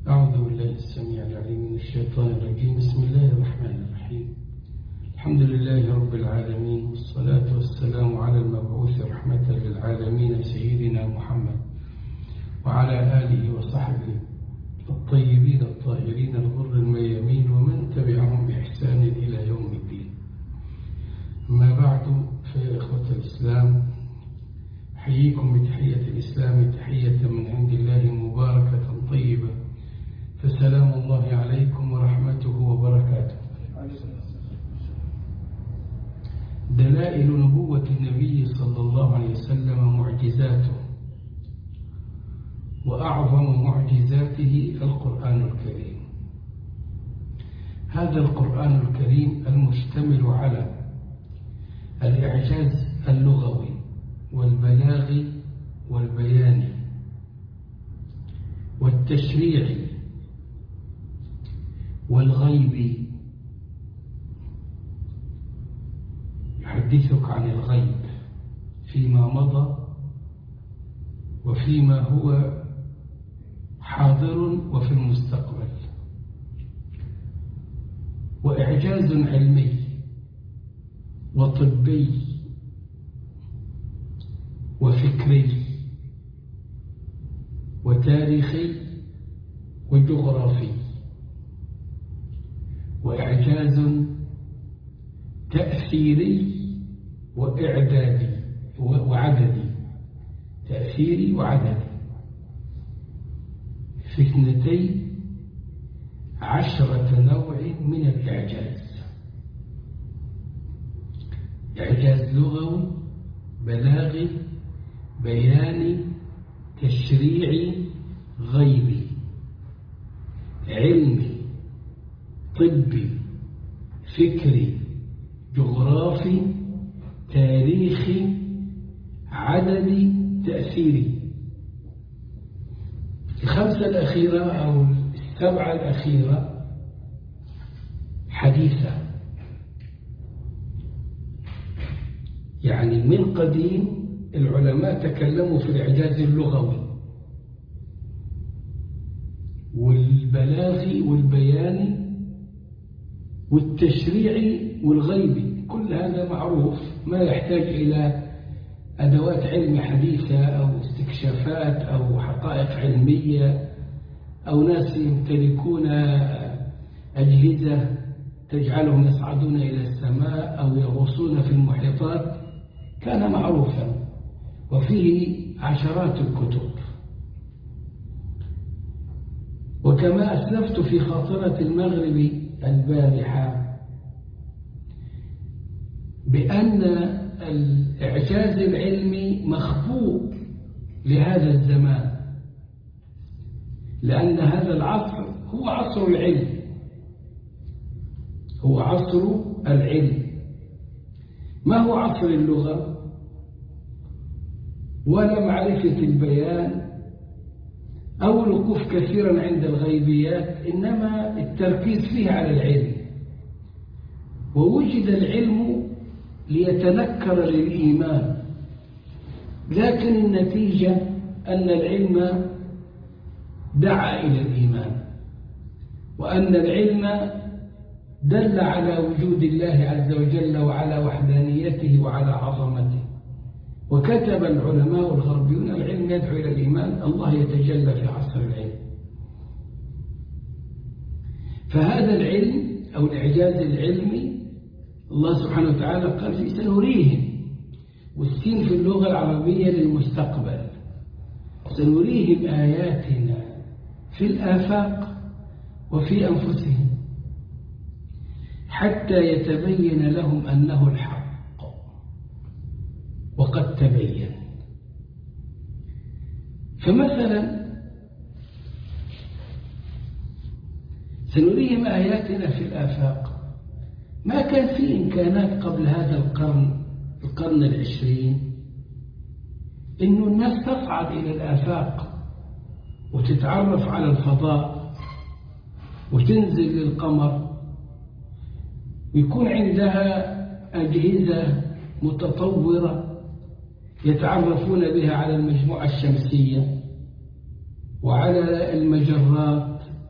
أعوذ بالله السميع العليم من الشيطان الرجيم بسم الله الرحمن الرحيم الحمد لله رب العالمين والصلاة والسلام على المبعوث رحمة للعالمين سيدنا محمد وعلى آله وصحبه الطيبين الطاهرين الغر الميامين ومن تبعهم بإحسان إلى يوم الدين أما بعد فيا إخوة الإسلام أحييكم بتحية الإسلام تحية من عند الله مباركة طيبة فسلام الله عليكم ورحمته وبركاته دلائل نبوة النبي صلى الله عليه وسلم معجزاته وأعظم معجزاته القرآن الكريم هذا القرآن الكريم المشتمل على الإعجاز اللغوي والبلاغ والبيان والتشريع والغيب يحدثك عن الغيب فيما مضى وفيما هو حاضر وفي المستقبل وإعجاز علمي وطبي وفكري وتاريخي وجغرافي وإعجاز تأثيري وإعدادي وعددي تأثيري وعددي في اثنتي عشرة نوع من الإعجاز إعجاز لغوي بلاغي بياني تشريعي غيبي علمي طبي فكري جغرافي تاريخي عددي تأثيري الخمسة الأخيرة أو السبعة الأخيرة حديثة يعني من قديم العلماء تكلموا في الإعجاز اللغوي والبلاغي والبياني والتشريعي والغيبي كل هذا معروف ما يحتاج إلى أدوات علم حديثة أو استكشافات أو حقائق علمية أو ناس يمتلكون أجهزة تجعلهم يصعدون إلى السماء أو يغوصون في المحيطات كان معروفا وفيه عشرات الكتب وكما أسلفت في خاطرة المغرب البارحة بأن الإعجاز العلمي مخبوء لهذا الزمان لأن هذا العصر هو عصر العلم هو عصر العلم ما هو عصر اللغة ولا معرفة البيان أو الوقوف كثيرا عند الغيبيات إنما التركيز فيه على العلم ووجد العلم ليتنكر للإيمان لكن النتيجة أن العلم دعا إلى الإيمان وأن العلم دل على وجود الله عز وجل وعلى وحدانيته وعلى عظمته وكتب العلماء الغربيون العلم يدعو إلى الإيمان الله يتجلى في عصر العلم فهذا العلم أو الإعجاز العلمي الله سبحانه وتعالى قال في سنريهم والسين في اللغة العربية للمستقبل سنريهم آياتنا في الآفاق وفي أنفسهم حتى يتبين لهم أنه الحق وقد تبين فمثلا سنريهم آياتنا في الآفاق ما كان في إمكانات قبل هذا القرن القرن العشرين إنه الناس تصعد إلى الآفاق وتتعرف على الفضاء وتنزل للقمر ويكون عندها أجهزة متطورة يتعرفون بها على المجموعة الشمسية وعلى المجرات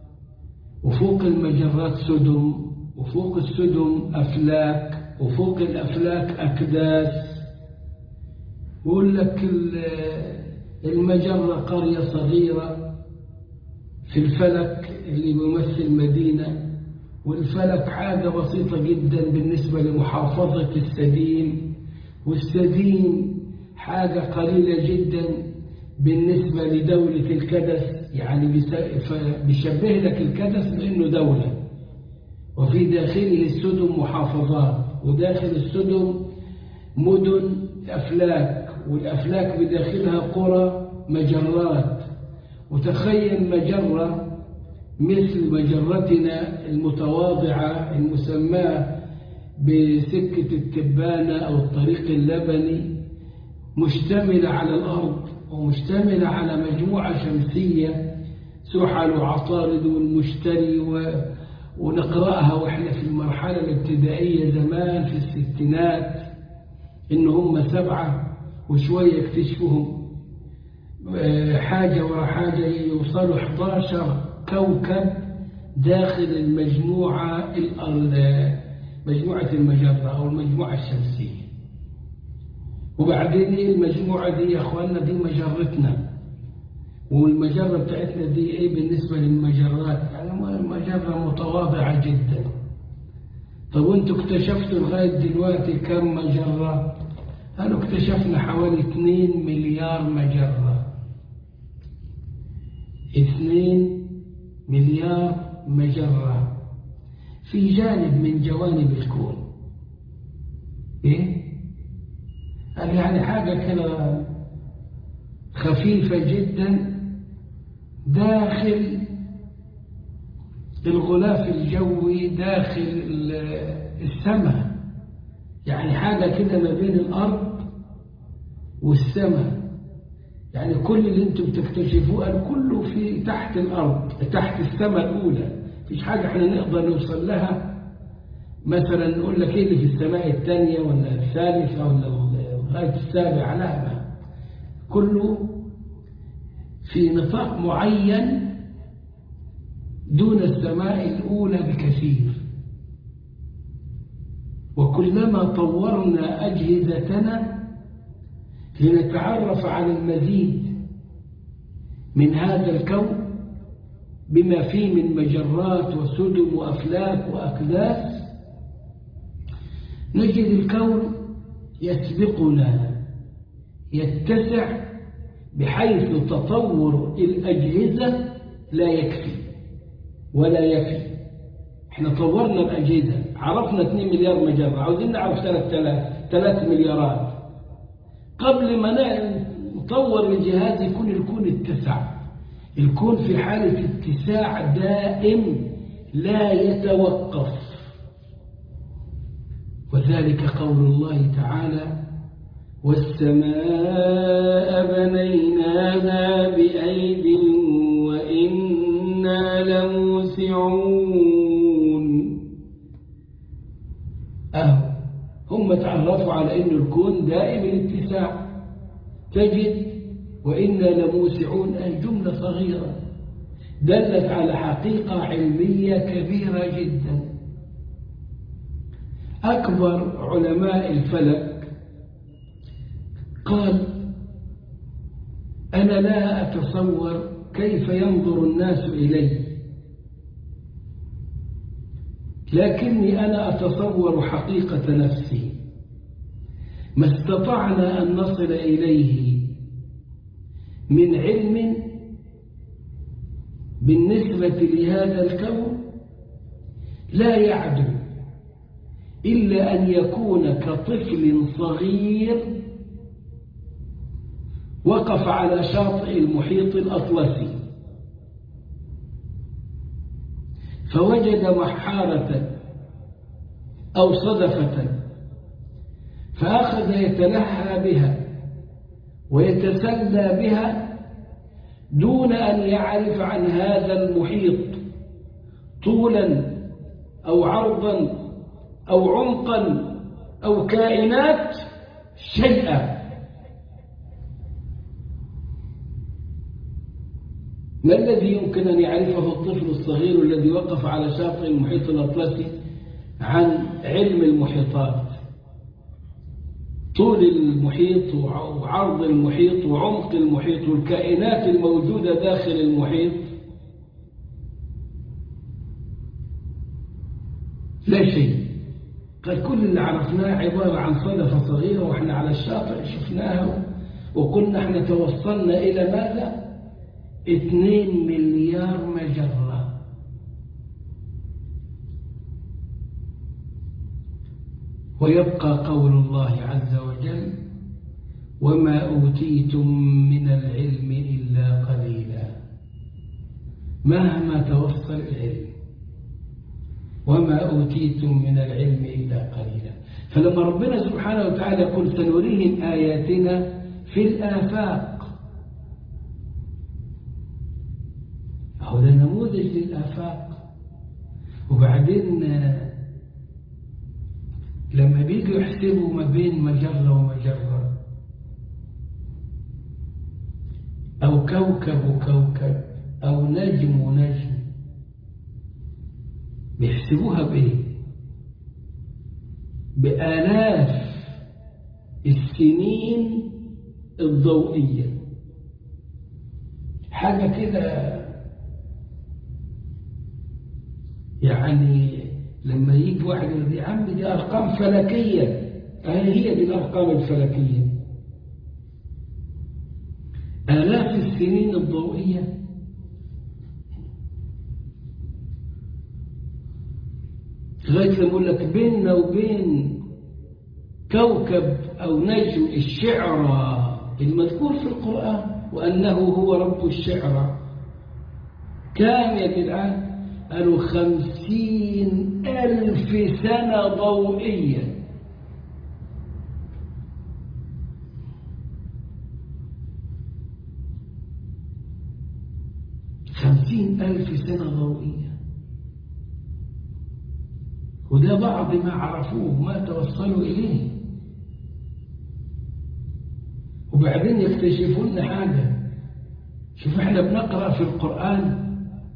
وفوق المجرات سدم وفوق السدم أفلاك وفوق الأفلاك أكداس يقول لك المجرة قرية صغيرة في الفلك اللي بيمثل مدينة والفلك حاجة بسيطة جدا بالنسبة لمحافظة السديم والسديم حاجة قليلة جدا بالنسبة لدولة الكدس يعني بيشبه لك الكدس بأنه دولة وفي داخله السدم محافظات وداخل السدم مدن أفلاك والأفلاك بداخلها قرى مجرات وتخيل مجرة مثل مجرتنا المتواضعة المسماة بسكة التبانة أو الطريق اللبني مشتملة على الأرض ومشتملة على مجموعة شمسية سحل وعطارد والمشتري و... ونقرأها وإحنا في المرحلة الابتدائية زمان في الستينات إن هم سبعة وشوية اكتشفوهم حاجة ورا حاجة يوصلوا 11 كوكب داخل المجموعة مجموعة المجرة أو المجموعة الشمسية وبعدين المجموعة دي يا أخواننا دي مجرتنا والمجرة بتاعتنا دي إيه بالنسبة للمجرات يعني مجرة متواضعة جدا طب وانتوا اكتشفتوا لغاية دلوقتي كم مجرة قالوا اكتشفنا حوالي 2 مليار مجرة 2 مليار مجرة في جانب من جوانب الكون ايه قال يعني حاجة كده خفيفة جدا داخل الغلاف الجوي داخل السماء يعني حاجة كده ما بين الأرض والسماء يعني كل اللي انتم بتكتشفوه كله في تحت الأرض تحت السماء الأولى مفيش حاجة احنا نقدر نوصل لها مثلا نقول لك ايه اللي في السماء الثانية ولا الثالثة ولا لغاية السابعة لا كله في نطاق معين دون السماء الأولى بكثير وكلما طورنا أجهزتنا لنتعرف على المزيد من هذا الكون بما فيه من مجرات وسدم وأفلاك وأكداس نجد الكون يسبقنا يتسع بحيث تطور الأجهزة لا يكفي ولا يفي احنا طورنا الأجهزة عرفنا 2 مليار مجرة عاوزين نعرف 3000 3 مليارات قبل ما نطور الجهاز يكون الكون اتسع الكون في حالة اتساع دائم لا يتوقف وذلك قول الله تعالى والسماء بنيناها بأيد وإنا لموسعون أهو هم تعرفوا على أن الكون دائم الاتساع تجد وإنا لموسعون أي جملة صغيرة دلت على حقيقة علمية كبيرة جدا أكبر علماء الفلك قال أنا لا أتصور كيف ينظر الناس إلي لكني أنا أتصور حقيقة نفسي ما استطعنا أن نصل إليه من علم بالنسبة لهذا الكون لا يعدو إلا أن يكون كطفل صغير وقف على شاطئ المحيط الأطلسي فوجد محارة أو صدفة فأخذ يتلهى بها ويتسلى بها دون أن يعرف عن هذا المحيط طولا أو عرضا أو عمقا أو كائنات شيئا ما الذي يمكن أن يعرفه الطفل الصغير الذي وقف على شاطئ المحيط الأطلسي عن علم المحيطات طول المحيط وعرض المحيط وعمق المحيط والكائنات الموجودة داخل المحيط لا شيء قال كل اللي عرفناه عبارة عن صدفة صغيرة وإحنا على الشاطئ شفناها وقلنا احنا توصلنا إلى ماذا؟ اثنين مليار مجرة ويبقى قول الله عز وجل وما أوتيتم من العلم إلا قليلا مهما توصل العلم وما أوتيتم من العلم إلا قليلا فلما ربنا سبحانه وتعالى يقول سنريهم آياتنا في الآفاق هو ده نموذج للآفاق وبعدين لما بيجوا يحسبوا ما بين مجرة ومجرة أو كوكب وكوكب أو نجم ونجم بيحسبوها بإيه؟ بآلاف السنين الضوئية حاجة كده يعني لما يجي واحد يقول يا عم دي أرقام فلكية هي هي دي الأرقام الفلكية آلاف السنين الضوئية لغاية لما يقول لك بيننا وبين كوكب أو نجم الشعرى المذكور في القرآن وأنه هو رب الشعرى كام يا جدعان قالوا خمسين ألف سنة ضوئية خمسين ألف سنة ضوئية وده بعض ما عرفوه ما توصلوا إليه وبعدين يكتشفون حاجة شوف احنا بنقرأ في القرآن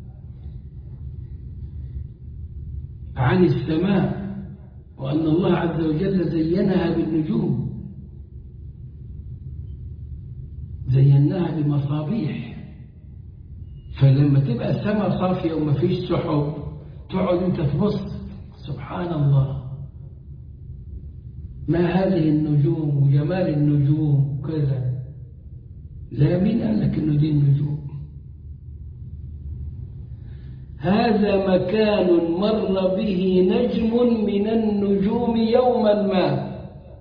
عن السماء وأن الله عز وجل زينها بالنجوم زيناها بمصابيح فلما تبقى السماء صافية وما فيش سحب تقعد انت تبص سبحان الله ما هذه النجوم وجمال النجوم وكذا لا مين قال لك انه دي النجوم هذا مكان مر به نجم من النجوم يوما ما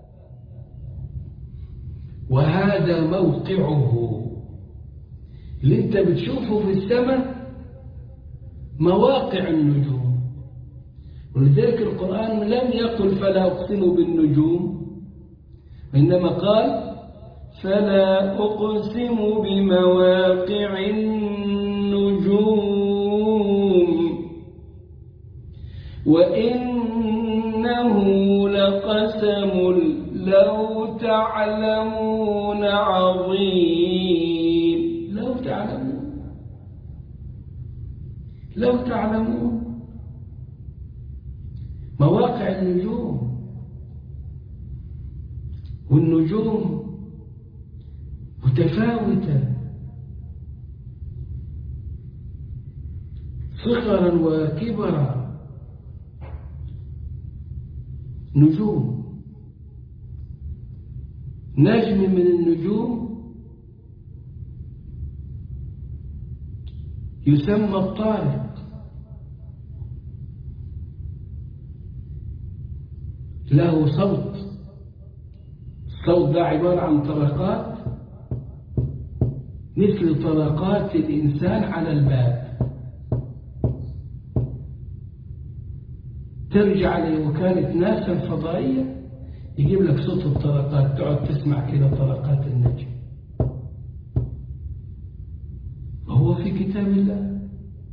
وهذا موقعه اللي انت بتشوفه في السماء مواقع النجوم ولذلك القرآن لم يقل فلا أقسم بالنجوم وإنما قال فلا أقسم بمواقع النجوم وإنه لقسم لو تعلمون عظيم لو تعلمون لو تعلمون مواقع النجوم والنجوم متفاوتة صغرا وكبرا نجوم نجم من النجوم يسمى الطارق له صوت الصوت ده عبارة عن طرقات مثل طرقات الإنسان على الباب ترجع لوكالة ناسا الفضائية يجيب لك صوت الطرقات تقعد تسمع كده طرقات النجم وهو في كتاب الله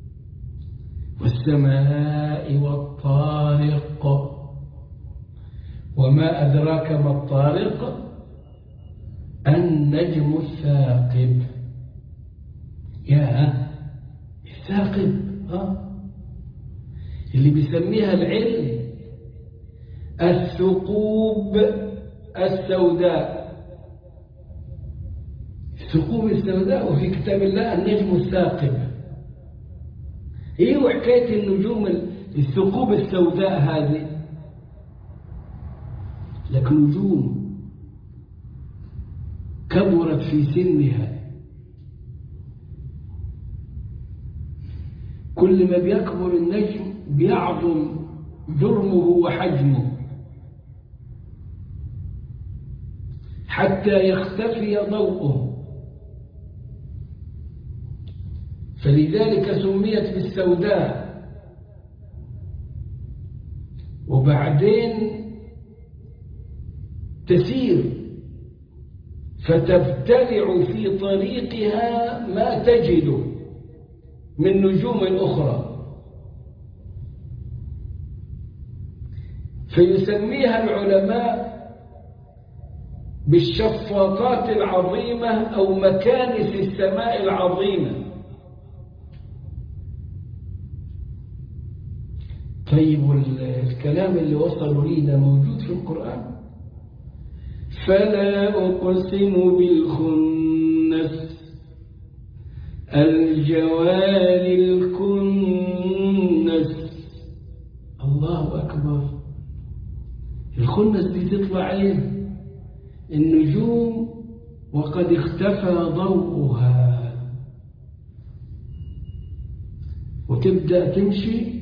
والسماء والطارق وما أدراك ما الطارق النجم الثاقب يا ثاقب اه اللي بيسميها العلم الثقوب السوداء الثقوب السوداء وفي كتاب الله النجم الثاقب ايه وحكايه النجوم الثقوب السوداء هذه لك نجوم كبرت في سنها كل ما بيكبر النجم بيعظم جرمه وحجمه حتى يختفي ضوءه فلذلك سميت بالسوداء وبعدين تسير فتبتلع في طريقها ما تجد من نجوم أخرى فيسميها العلماء بالشفاطات العظيمة أو مكانس السماء العظيمة طيب الكلام اللي وصلوا لي ده موجود في القرآن فلا أقسم بالخنس الجوار الكنس الله أكبر الخنس دي تطلع عين النجوم وقد اختفى ضوءها وتبدأ تمشي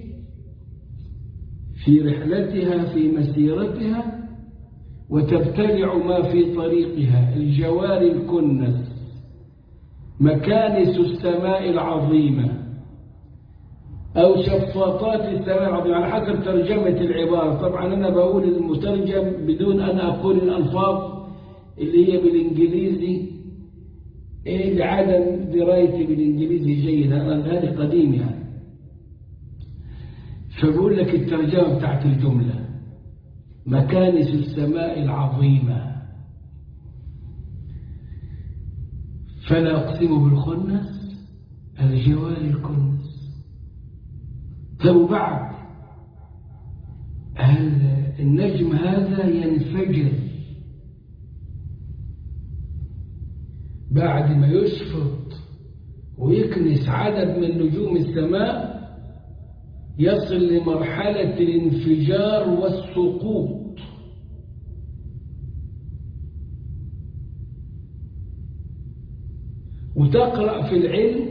في رحلتها في مسيرتها وتبتلع ما في طريقها الجوار الكنس مكانس السماء العظيمة أو شفاطات السماء العظيمة على حسب ترجمة العبارة طبعا أنا بقول المترجم بدون أن أقول الألفاظ اللي هي بالإنجليزي إيه لعدم درايتي بالإنجليزي جيد هذا قديم يعني فبقول لك الترجمة بتاعت الجملة مكانس السماء العظيمة فلا أقسم بالخنس الجوار الكنس طب وبعد النجم هذا ينفجر بعد ما يشفط ويكنس عدد من نجوم السماء يصل لمرحلة الانفجار والسقوط وتقرأ في العلم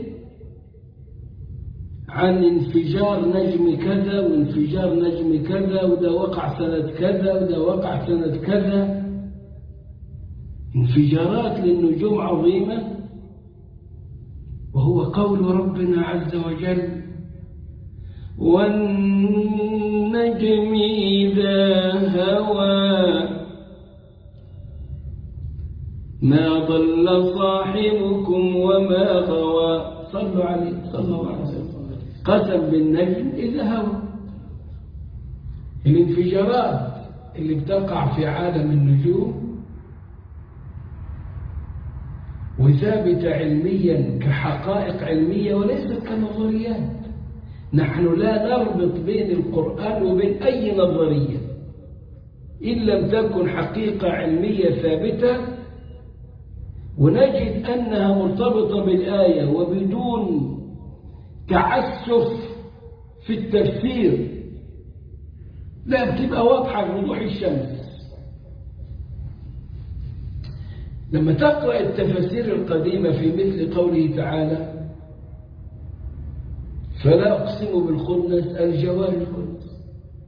عن انفجار نجم كذا وانفجار نجم كذا وده وقع سنة كذا وده وقع سنة كذا انفجارات للنجوم عظيمة وهو قول ربنا عز وجل والنجم إذا هوى ما ضل صاحبكم وما غوى صلوا عليه صلى الله عليه وسلم قسم بالنجم إذا هوى الانفجارات اللي بتقع في عالم النجوم وثابتة علميا كحقائق علمية وليست كنظريات نحن لا نربط بين القرآن وبين أي نظرية إن لم تكن حقيقة علمية ثابتة ونجد أنها مرتبطة بالآية وبدون تعسف في التفسير لا بتبقى واضحة بوضوح الشمس لما تقرأ التفاسير القديمة في مثل قوله تعالى فلا أقسم بالخنس الجوار الخنس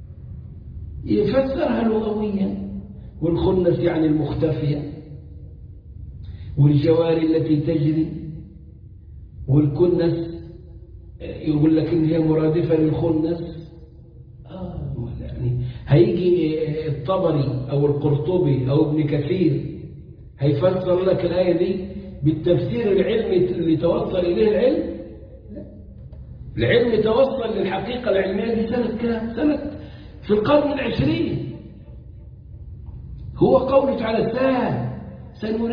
يفسرها لغويا والخنس يعني المختفية والجوار التي تجري والكنس يقول لك إن هي مرادفة للخنس آه يعني هيجي الطبري أو القرطبي أو ابن كثير هيفسر لك الآية دي بالتفسير العلمي اللي توصل إليه العلم العلم توصل للحقيقة العلمية دي سنة كام؟ سنة في القرن العشرين هو قوله تعالى سان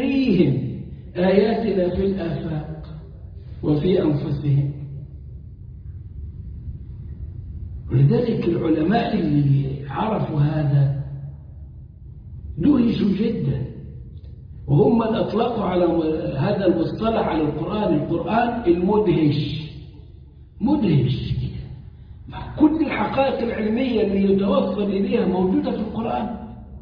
سنريهم آياتنا في الآفاق وفي أنفسهم ولذلك العلماء اللي عرفوا هذا دهشوا جدا وهم من أطلقوا على هذا المصطلح على القرآن القرآن المدهش مدهش كل الحقائق العلمية اللي يتوصل إليها موجودة في القرآن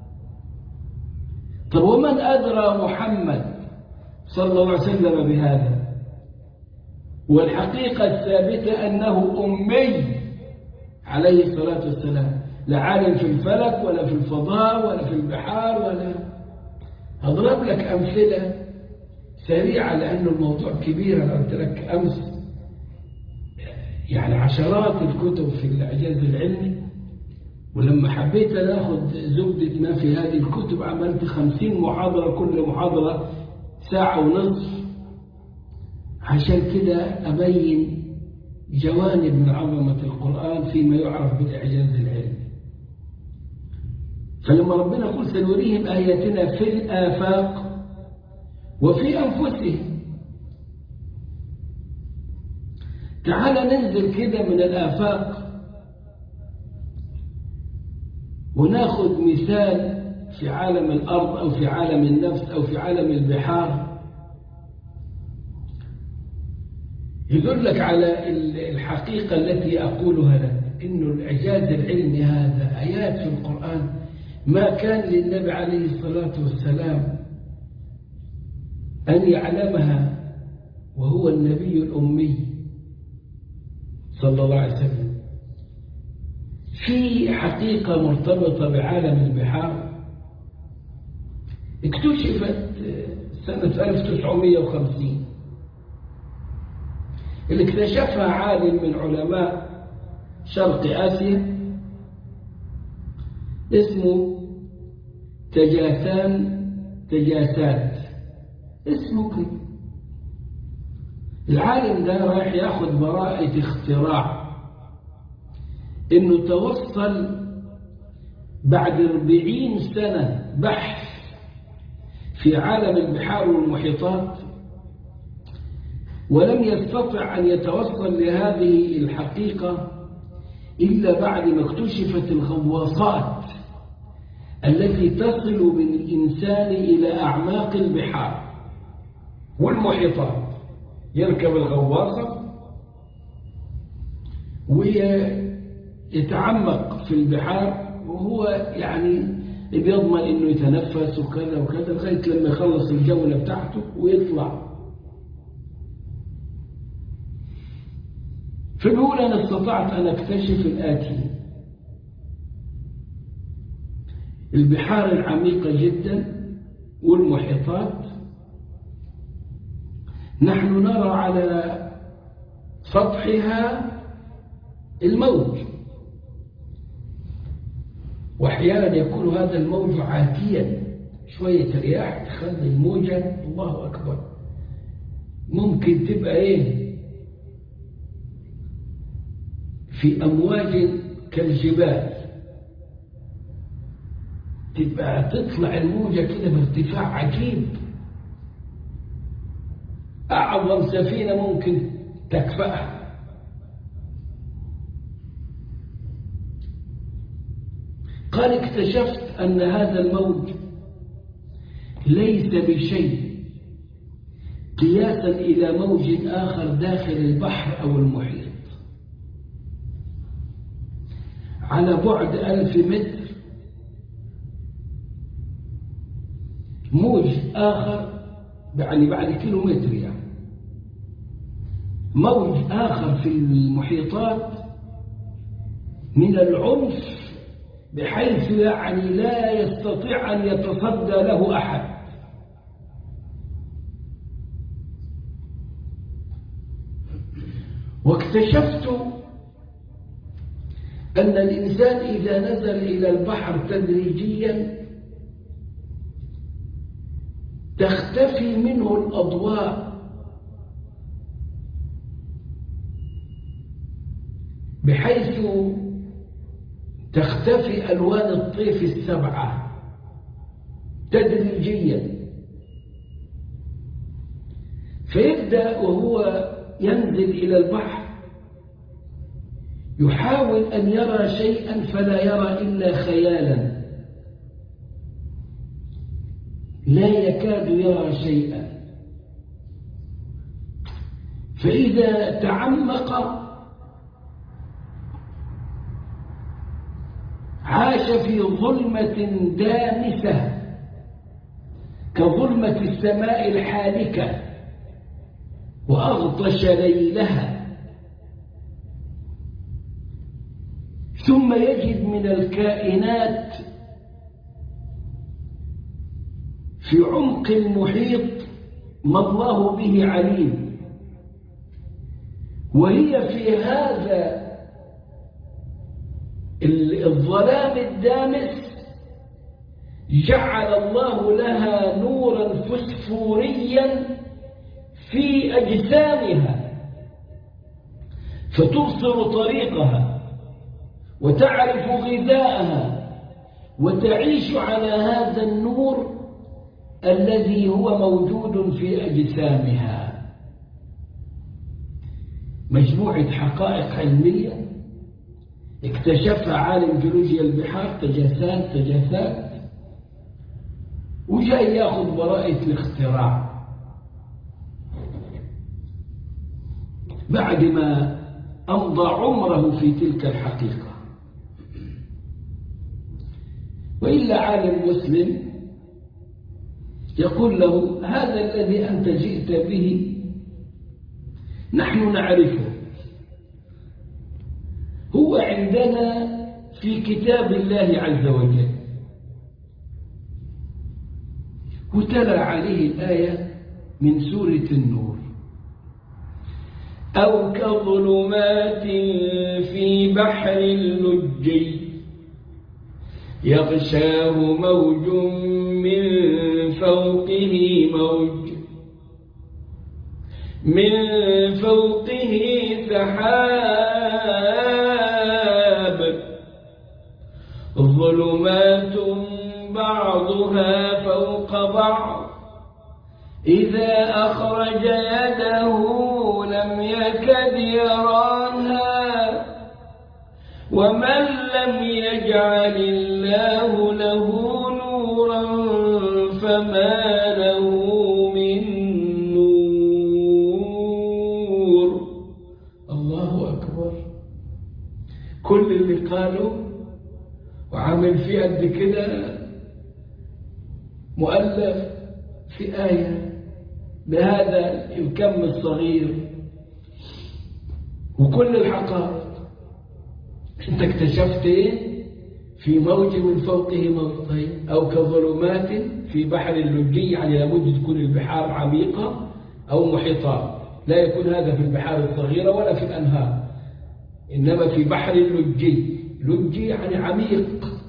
طب ومن أدرى محمد صلى الله عليه وسلم بهذا والحقيقة الثابتة أنه أمي عليه الصلاة والسلام لا عالم في الفلك ولا في الفضاء ولا في البحار ولا أضرب لك أمثلة سريعة لأنه الموضوع كبير أنا قلت لك أمس يعني عشرات الكتب في الإعجاز العلمي ولما حبيت أخذ زبدة ما في هذه الكتب عملت خمسين محاضرة كل محاضرة ساعة ونصف عشان كده أبين جوانب من عظمة القرآن فيما يعرف بالإعجاز العلمي فلما ربنا يقول سنريهم آياتنا في الآفاق وفي أنفسهم تعال ننزل كده من الآفاق وناخد مثال في عالم الأرض أو في عالم النفس أو في عالم البحار يدلك على الحقيقة التي أقولها لك إنه الإعجاز العلمي هذا آيات في القرآن ما كان للنبي عليه الصلاة والسلام أن يعلمها وهو النبي الأمي صلى الله عليه وسلم في حقيقة مرتبطة بعالم البحار اكتشفت سنة 1950 اللي اكتشفها عالم من علماء شرق آسيا اسمه تجاثان تجاسات اسمه كده العالم ده رايح ياخد براءة اختراع انه توصل بعد أربعين سنة بحث في عالم البحار والمحيطات ولم يستطع أن يتوصل لهذه الحقيقة إلا بعد ما اكتشفت الغواصات التي تصل بالإنسان إلى أعماق البحار والمحيطات يركب الغواصة ويتعمق في البحار وهو يعني بيضمن انه يتنفس وكذا وكذا لغايه لما يخلص الجوله بتاعته ويطلع فبيقول انا استطعت ان اكتشف الاتي البحار العميقه جدا والمحيطات نحن نرى على سطحها الموج واحيانا يكون هذا الموج عاتيا شويه رياح تخلي الموجه الله اكبر ممكن تبقى ايه في امواج كالجبال تبقى تطلع الموجه كده بارتفاع عجيب اعظم سفينه ممكن تكفأها قال اكتشفت أن هذا الموج ليس بشيء قياسا إلى موج آخر داخل البحر أو المحيط على بعد ألف متر موج آخر يعني بعد كيلو متر يعني موج آخر في المحيطات من العنف بحيث يعني لا يستطيع أن يتصدى له أحد واكتشفت أن الإنسان إذا نزل إلى البحر تدريجيا تختفي منه الأضواء بحيث تختفي ألوان الطيف السبعة تدريجيا فيبدأ وهو ينزل إلى البحر يحاول أن يرى شيئا فلا يرى إلا خيالا لا يكاد يرى شيئا فإذا تعمق عاش في ظلمة دامسة كظلمة السماء الحالكة وأغطش ليلها ثم يجد من الكائنات في عمق المحيط ما الله به عليم وهي في هذا الظلام الدامس جعل الله لها نورا فسفوريا في أجسامها فتبصر طريقها وتعرف غذاءها وتعيش على هذا النور الذي هو موجود في أجسامها مجموعة حقائق علمية اكتشفها عالم جيولوجيا البحار تجاسات تجاسات وجاي ياخذ براءة الاختراع بعد ما أمضى عمره في تلك الحقيقة وإلا عالم مسلم يقول له هذا الذي أنت جئت به نحن نعرفه هو عندنا في كتاب الله عز وجل وتلا عليه الآية من سورة النور أو كظلمات في بحر اللجي يغشاه موج من فوقه موج من فوقه سحاب ظلمات بعضها فوق بعض إذا أخرج يده لم يكد يراها ومن لم يجعل الله له نورا فما له من نور الله أكبر كل اللي قالوا وعامل فيه قد كده مؤلف في آية بهذا الكم الصغير وكل الحقائق انت اكتشفت ايه في موج من فوقه موج طيب او كظلمات في بحر اللجي يعني لابد تكون البحار عميقة او محيطات لا يكون هذا في البحار الصغيرة ولا في الانهار انما في بحر اللجي لجي يعني عميق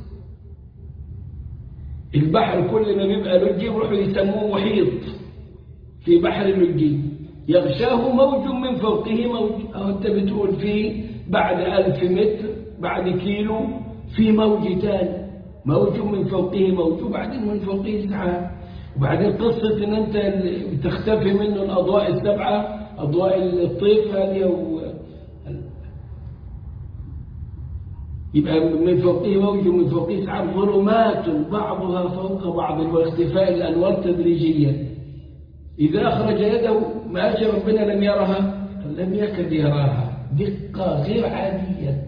البحر كل ما بيبقى لجي يروحوا يسموه محيط في بحر اللجي يغشاه موج من فوقه موج أو أنت بتقول في بعد ألف متر بعد كيلو في موج تاني موج من فوقه موج وبعدين من فوقه سحاب وبعدين قصة ان انت بتختفي منه الاضواء السبعة اضواء الطيف هذه و... يبقى من فوقه موج ومن فوقه سحاب ظلمات بعضها فوق بعض واختفاء الانوار تدريجيا اذا اخرج يده ما اجى ربنا لم يرها لم يكد يراها دقة غير عادية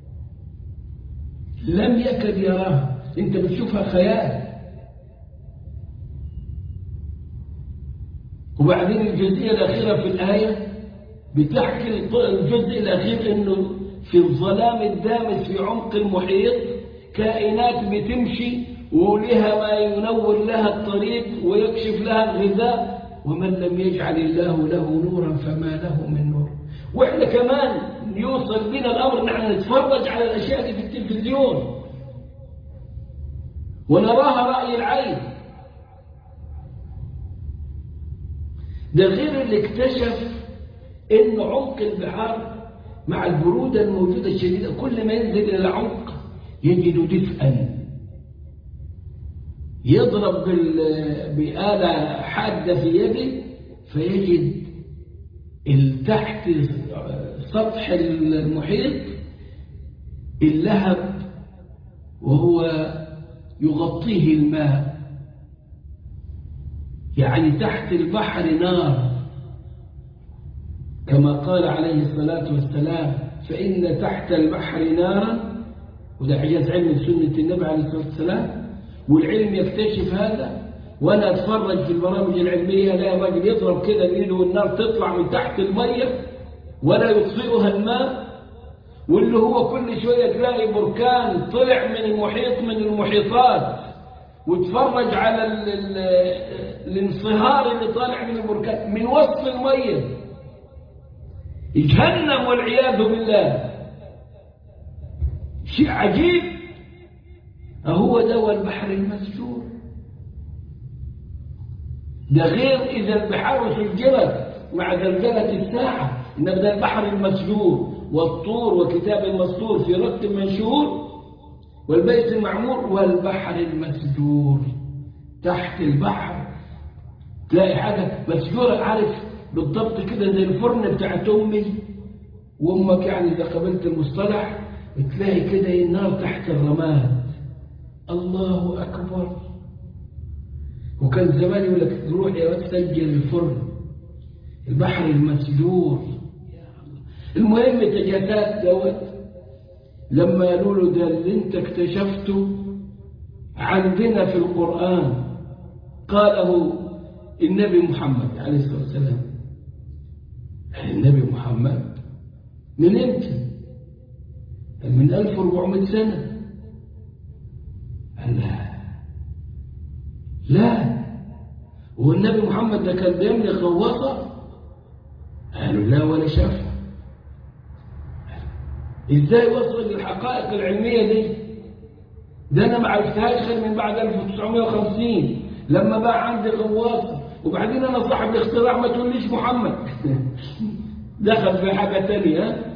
لم يكد يراها انت بتشوفها خيال وبعدين الجزئية الأخيرة في الآية بتحكي الجزء الأخير إنه في الظلام الدامس في عمق المحيط كائنات بتمشي ولها ما ينور لها الطريق ويكشف لها الغذاء ومن لم يجعل الله له نورا فما له من نور واحنا كمان يوصل بنا الامر نحن نتفرج على الاشياء دي في التلفزيون ونراها راي العين ده غير اللي اكتشف ان عمق البحار مع البروده الموجوده الشديده كل ما ينزل الى العمق يجد دفئا يضرب بآلة حادة في يده فيجد تحت سطح المحيط اللهب وهو يغطيه الماء يعني تحت البحر نار كما قال عليه الصلاة والسلام فإن تحت البحر نارا وده إعجاز علم سنة النبي عليه الصلاة والسلام والعلم يكتشف هذا وأنا أتفرج في البرامج العلمية لا راجل يضرب كده بإيده والنار تطلع من تحت المية ولا يطفئها الماء واللي هو كل شوية تلاقي بركان طلع من المحيط من المحيطات وتفرج على ال ال الانصهار اللي طالع من البركان من وسط المية جهنم والعياذ بالله شيء عجيب أهو ده البحر المسجور ده غير إذا البحار سجلت مع زلزلة الساعة إنما ده البحر المسجور والطور وكتاب مسطور في رتب منشور والبيت المعمور والبحر المسجور تحت البحر تلاقي حاجة مسجورة عارف بالضبط كده زي الفرن بتاعت أمي وأمك يعني إذا قبلت المصطلح تلاقي كده النار تحت الرماد الله أكبر وكان زمان يقول لك روح يا واد سجل الفرن البحر المسجور المهم تجاتات دوت لما قالوا له ده اللي انت اكتشفته عندنا في القرآن قاله النبي محمد عليه الصلاة والسلام النبي محمد من امتى من 1400 سنة قال لا لا والنبي محمد ده كان بيملك غواصة قالوا لا ولا شافها ازاي وصل للحقائق العلمية دي ده انا ما عرفتهاش غير من بعد 1950 لما بقى عندي غواصة وبعدين انا صاحب الاختراع ما تقوليش محمد دخل في حاجة تانية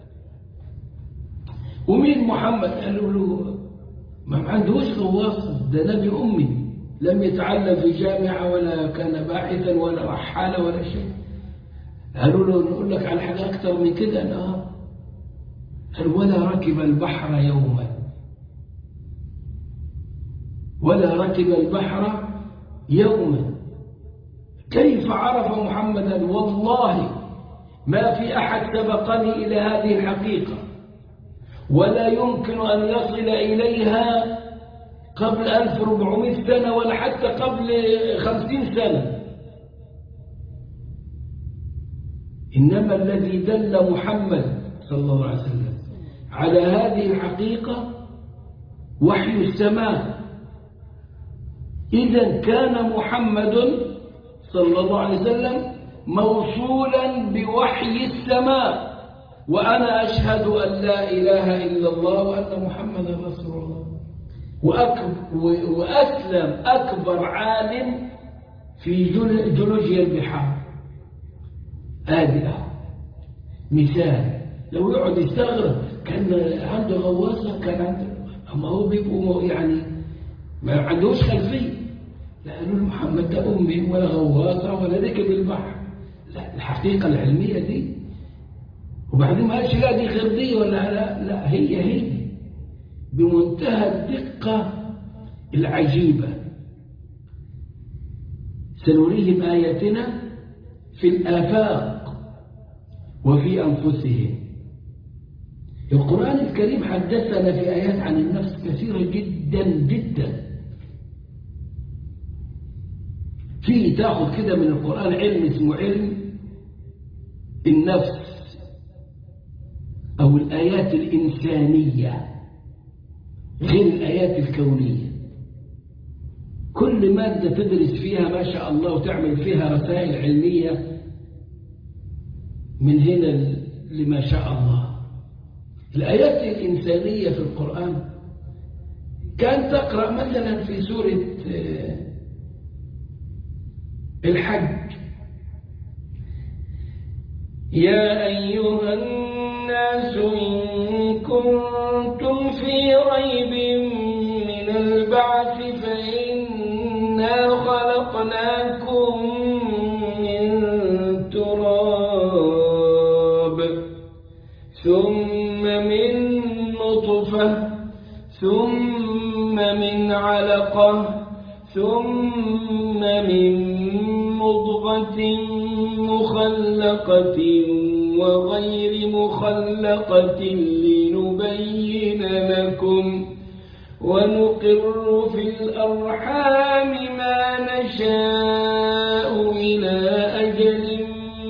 ومين محمد قالوا له ما عندهوش غواصة ده نبي أمي لم يتعلم في جامعة ولا كان باحثا ولا رحالة ولا شيء قالوا له نقول لك على حاجة أكثر من كده لا قال ولا ركب البحر يوما ولا ركب البحر يوما كيف عرف محمدا والله ما في أحد سبقني إلى هذه الحقيقة ولا يمكن أن يصل إليها قبل 1400 سنة ولا حتى قبل 50 سنة إنما الذي دل محمد صلى الله عليه وسلم على هذه الحقيقة وحي السماء إذا كان محمد صلى الله عليه وسلم موصولا بوحي السماء وأنا أشهد أن لا إله إلا الله وأن محمدا رسول الله وأسلم أكبر عالم في جيولوجيا البحار هذه مثال لو يقعد يستغرب كان عنده غواصة كان عنده أما هو بيبقوا يعني ما عندهوش خلفية لا قالوا له محمد ده أمي ولا غواصة ولا ركب البحر لا الحقيقة العلمية دي وبعدين ما قالش لا دي غير دي ولا لا لا هي هي بمنتهى الدقة العجيبة سنريهم آياتنا في الآفاق وفي أنفسهم القرآن الكريم حدثنا في آيات عن النفس كثيرة جدا جدا في تاخذ كده من القرآن علم اسمه علم النفس أو الآيات الإنسانية غير الآيات الكونية كل مادة تدرس فيها ما شاء الله وتعمل فيها رسائل علمية من هنا لما شاء الله الآيات الإنسانية في القرآن كان تقرأ مثلا في سورة الحج يا أيها الناس إن كنتم في ريب من البعث فإنا خلقناكم من تراب ثم من نطفة ثم من علقة ثم من مضغة مخلقة وغير مخلقة لنبين لكم ونقر في الأرحام ما نشاء إلى أجل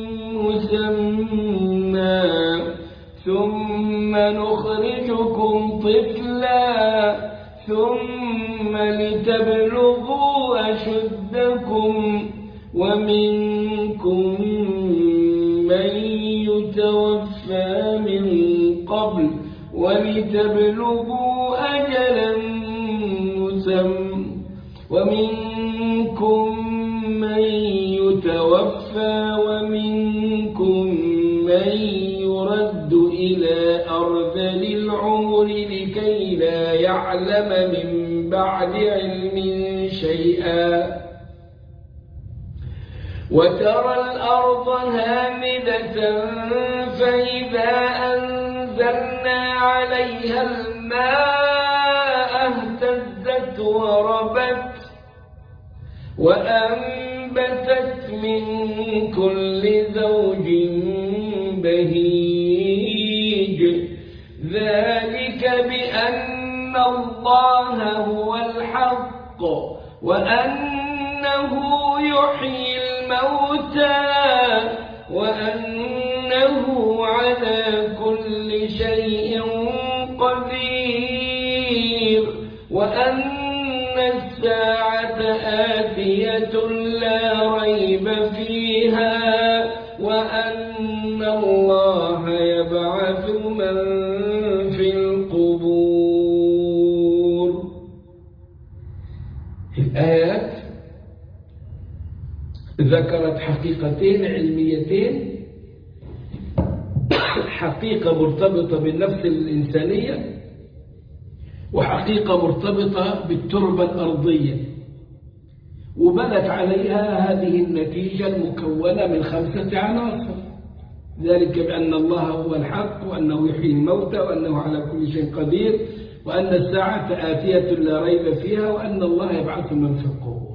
مسمى ثم نخرجكم طفلا ثم لتبلغوا أشدكم ومنكم من يتوفى من قبل ولتبلغوا أجلا مسمى ومنكم من يتوفى ومنكم من يرد إلى أرذل العمر لكي لا يعلم من بعد علم شيئا وترى الأرض هامدة فإذا أنزلنا عليها الماء اهتزت وربت وأنبتت من كل زوج بهيج ذلك بأن الله هو الحق وأنه يحيي الموتى وأنه على كل شيء قدير وأن الساعة آتية لا ريب فيها وأن الله يبعث من في القبور الآيات ذكرت حقيقتين علميتين حقيقة مرتبطة بالنفس الإنسانية وحقيقة مرتبطة بالتربة الأرضية وبنت عليها هذه النتيجة المكونة من خمسة عناصر ذلك بأن الله هو الحق وأنه يحيي الموتى وأنه على كل شيء قدير وأن الساعة آتية لا ريب فيها وأن الله يبعث من في القبور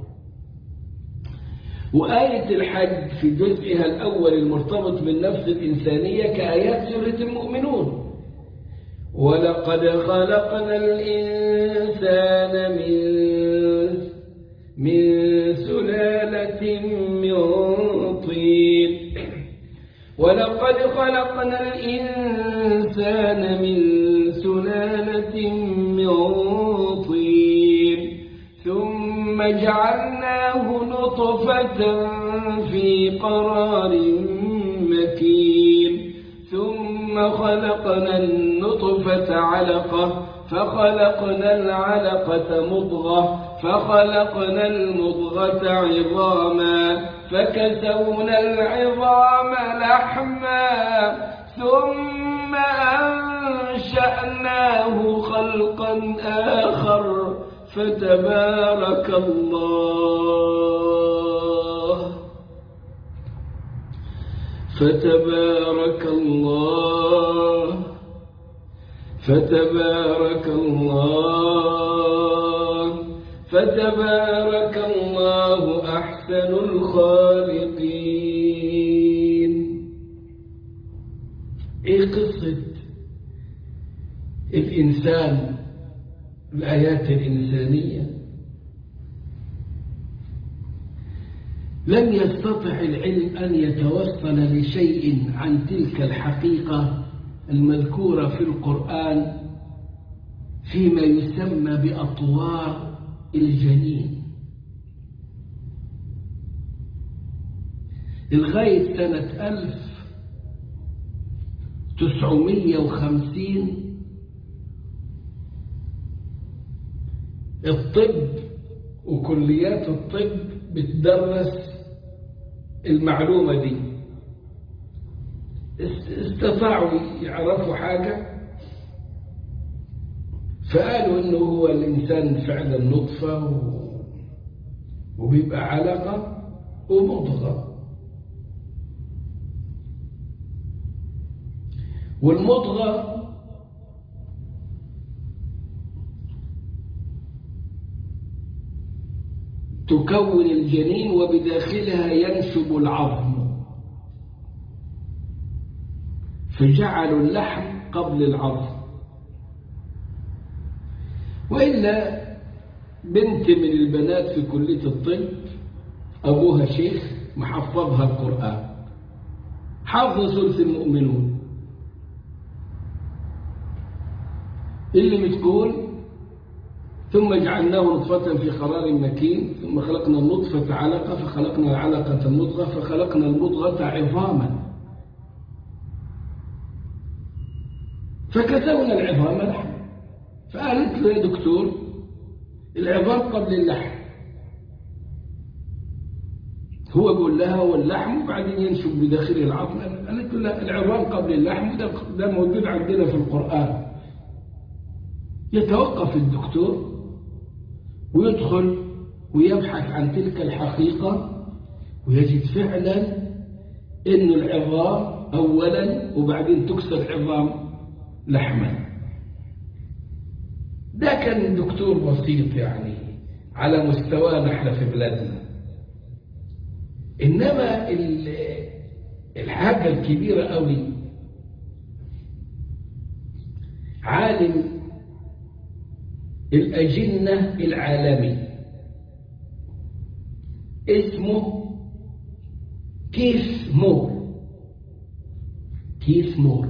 وآية الحج في جزئها الأول المرتبط بالنفس الإنسانية كآيات سورة المؤمنون ولقد خلقنا الإنسان من من سلالة من طين ولقد خلقنا الإنسان من سلالة من طين ثم جعلناه نطفة في قرار مكين ثم خلقنا النطفة علقة فخلقنا العلقة مضغة فخلقنا المضغة عظاما فكسونا العظام لحما ثم أنشأناه خلقا آخر فتبارك الله فتبارك الله فتبارك الله فتبارك الله أحسن الخالقين إيه قصة الإنسان الآيات الإنسانية لم يستطع العلم أن يتوصل لشيء عن تلك الحقيقة المذكورة في القرآن فيما يسمى بأطوار الجنين لغاية سنة ألف تسعمية وخمسين الطب وكليات الطب بتدرس المعلومة دي استطاعوا يعرفوا حاجة فقالوا انه هو الانسان فعلا نطفة وبيبقى علقة ومضغة والمضغة تكون الجنين وبداخلها ينشب العظم فجعلوا اللحم قبل العظم وإلا بنت من البنات في كلية الطب أبوها شيخ محفظها القرآن حافظ ثلث المؤمنون اللي بتقول ثم جعلناه نطفة في قرار مكين ثم خلقنا النطفة علقة فخلقنا العلقة المضغة فخلقنا المضغة عظاما فكسونا العظام لحم فقالت له يا دكتور العظام قبل اللحم هو بيقول لها واللحم وبعدين ينشب بداخله العظم قالت له لا العظام قبل اللحم ده, ده موجود عندنا في القرآن يتوقف الدكتور ويدخل ويبحث عن تلك الحقيقة ويجد فعلا أن العظام أولا وبعدين تكسر عظام لحما ده كان دكتور بسيط يعني على مستوانا احنا في بلادنا إنما الحاجة الكبيرة قوي عالم الأجنة العالمي اسمه كيس مور كيس مور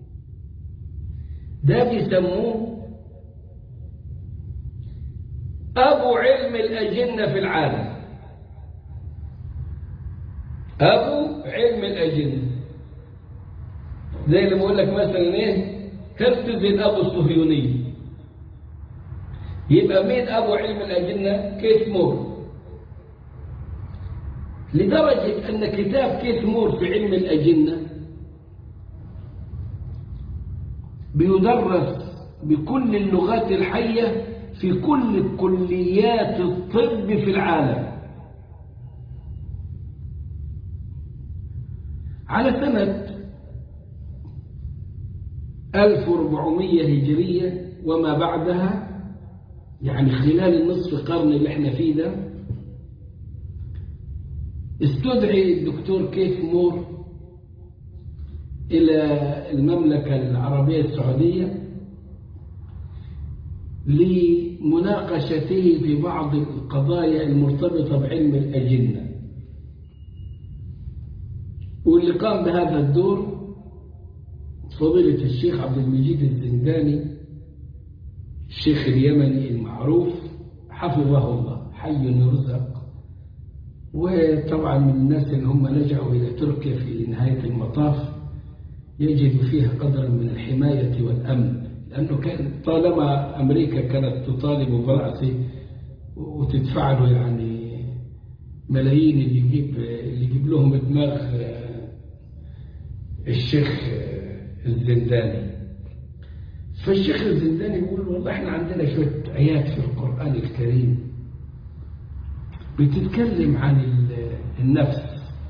ده بيسموه أبو علم الأجنة في العالم أبو علم الأجنة زي اللي بقول لك مثلا إيه هرتز الأبو الصهيوني يبقى مين أبو علم الأجنة كيس مور لدرجة أن كتاب كيس مور في علم الأجنة بيدرس بكل اللغات الحية في كل كليات الطب في العالم على سنة 1400 هجرية وما بعدها يعني خلال النصف قرن اللي احنا فيه ده استدعي الدكتور كيف مور إلى المملكة العربية السعودية لمناقشته في بعض القضايا المرتبطة بعلم الأجنة واللي قام بهذا الدور فضيلة الشيخ عبد المجيد الزنداني الشيخ اليمني المعروف حفظه الله حي يرزق وطبعا من الناس اللي هم لجأوا إلى تركيا في نهاية المطاف يجد فيها قدرا من الحماية والأمن لأنه كان طالما أمريكا كانت تطالب برأسه وتدفع له يعني ملايين اللي يجيب اللي يجيب لهم دماغ الشيخ الزنداني فالشيخ الزنداني يقول والله احنا عندنا شوية آيات في القرآن الكريم بتتكلم عن النفس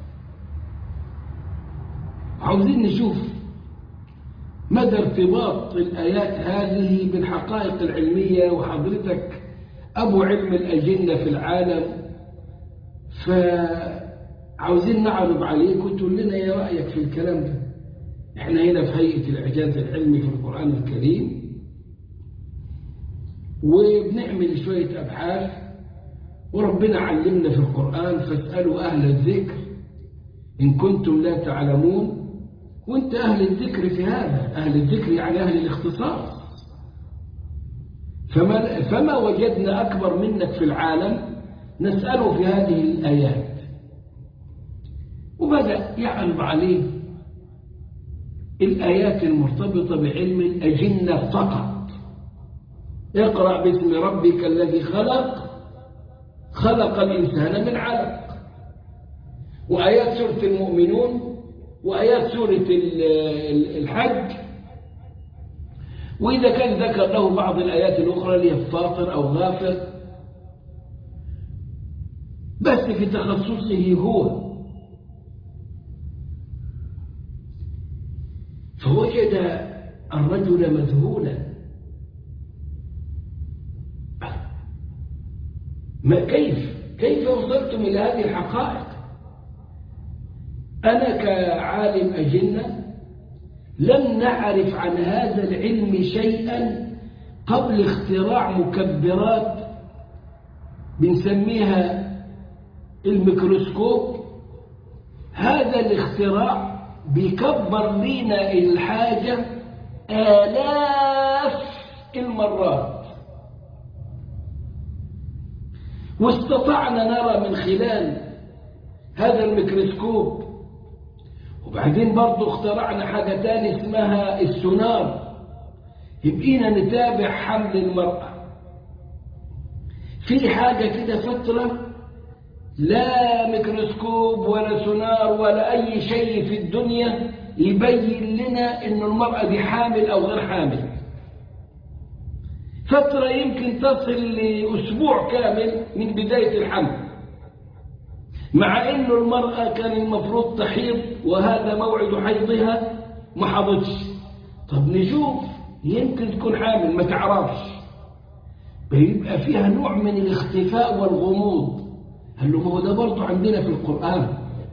عاوزين نشوف مدى ارتباط الآيات هذه بالحقائق العلمية وحضرتك أبو علم الأجنة في العالم فعاوزين نعرض عليك وتقول لنا يا رأيك في الكلام ده احنا هنا في هيئة الإعجاز العلمي في القرآن الكريم وبنعمل شوية أبحاث وربنا علمنا في القرآن فاسألوا أهل الذكر إن كنتم لا تعلمون وانت أهل الذكر في هذا أهل الذكر يعني أهل الاختصاص فما, فما وجدنا أكبر منك في العالم نسأله في هذه الآيات وبدأ يعرض عليه الآيات المرتبطة بعلم الأجنة فقط اقرأ باسم ربك الذي خلق خلق الإنسان من علق وآيات سورة المؤمنون وآيات سورة الحج وإذا كان ذكر له بعض الآيات الأخرى اللي هي فاطر أو غافر بس في تخصصه هو فوجد الرجل مذهولا ما كيف كيف وصلتم إلى هذه الحقائق أنا كعالم أجنة لم نعرف عن هذا العلم شيئا قبل اختراع مكبرات بنسميها الميكروسكوب هذا الاختراع بيكبر لنا الحاجة آلاف المرات واستطعنا نرى من خلال هذا الميكروسكوب وبعدين برضو اخترعنا حاجة تاني اسمها السونار يبقينا نتابع حمل المرأة في حاجة كده فترة لا ميكروسكوب ولا سونار ولا أي شيء في الدنيا يبين لنا أن المرأة دي حامل أو غير حامل فترة يمكن تصل لأسبوع كامل من بداية الحمل مع أنه المرأة كان المفروض تحيض وهذا موعد حيضها ما حضتش طب نشوف يمكن تكون حامل ما تعرفش بيبقى فيها نوع من الاختفاء والغموض قال له ما هو ده برضه عندنا في القرآن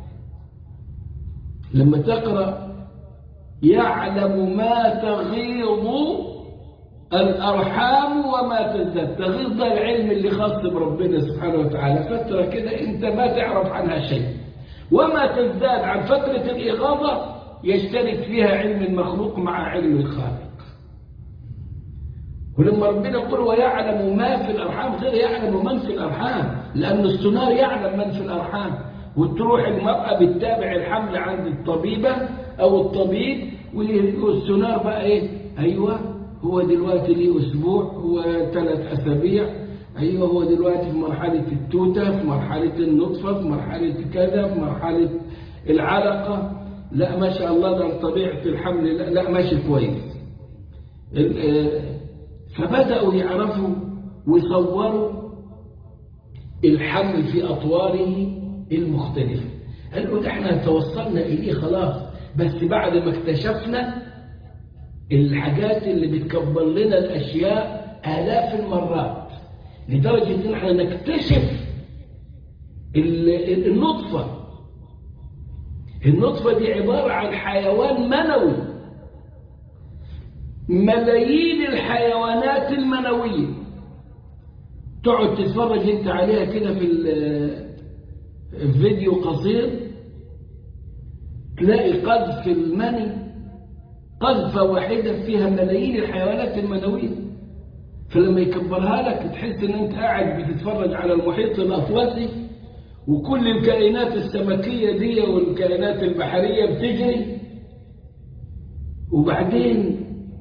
لما تقرأ يعلم ما تغيض الأرحام وما تزداد تغيض ده العلم اللي خاص بربنا سبحانه وتعالى فترة كده انت ما تعرف عنها شيء وما تزداد عن فترة الإغاظة يشترك فيها علم المخلوق مع علم الخالق ولما ربنا يقول ويعلم ما في الأرحام غير يعلم من في الأرحام لأن السونار يعلم من في الأرحام وتروح المرأة بتتابع الحمل عند الطبيبة أو الطبيب والسونار بقى إيه أيوة هو دلوقتي ليه أسبوع هو ثلاث أسابيع أيوة هو دلوقتي في مرحلة التوتة في مرحلة النطفة في مرحلة كذا في مرحلة العلقة لا ما شاء الله ده طبيعة الحمل لا, لا ماشي كويس فبدأوا يعرفوا ويصوروا الحمل في أطواره المختلفة قالوا ده احنا توصلنا إليه خلاص بس بعد ما اكتشفنا الحاجات اللي بتكبر لنا الأشياء آلاف المرات لدرجة إن احنا نكتشف النطفة النطفة دي عبارة عن حيوان منوي ملايين الحيوانات المنوية تقعد تتفرج انت عليها كده في الفيديو قصير تلاقي قذف المني قذفة واحدة فيها ملايين الحيوانات المنوية فلما يكبرها لك تحس ان انت قاعد بتتفرج على المحيط الاطلسي وكل الكائنات السمكية دي والكائنات البحرية بتجري وبعدين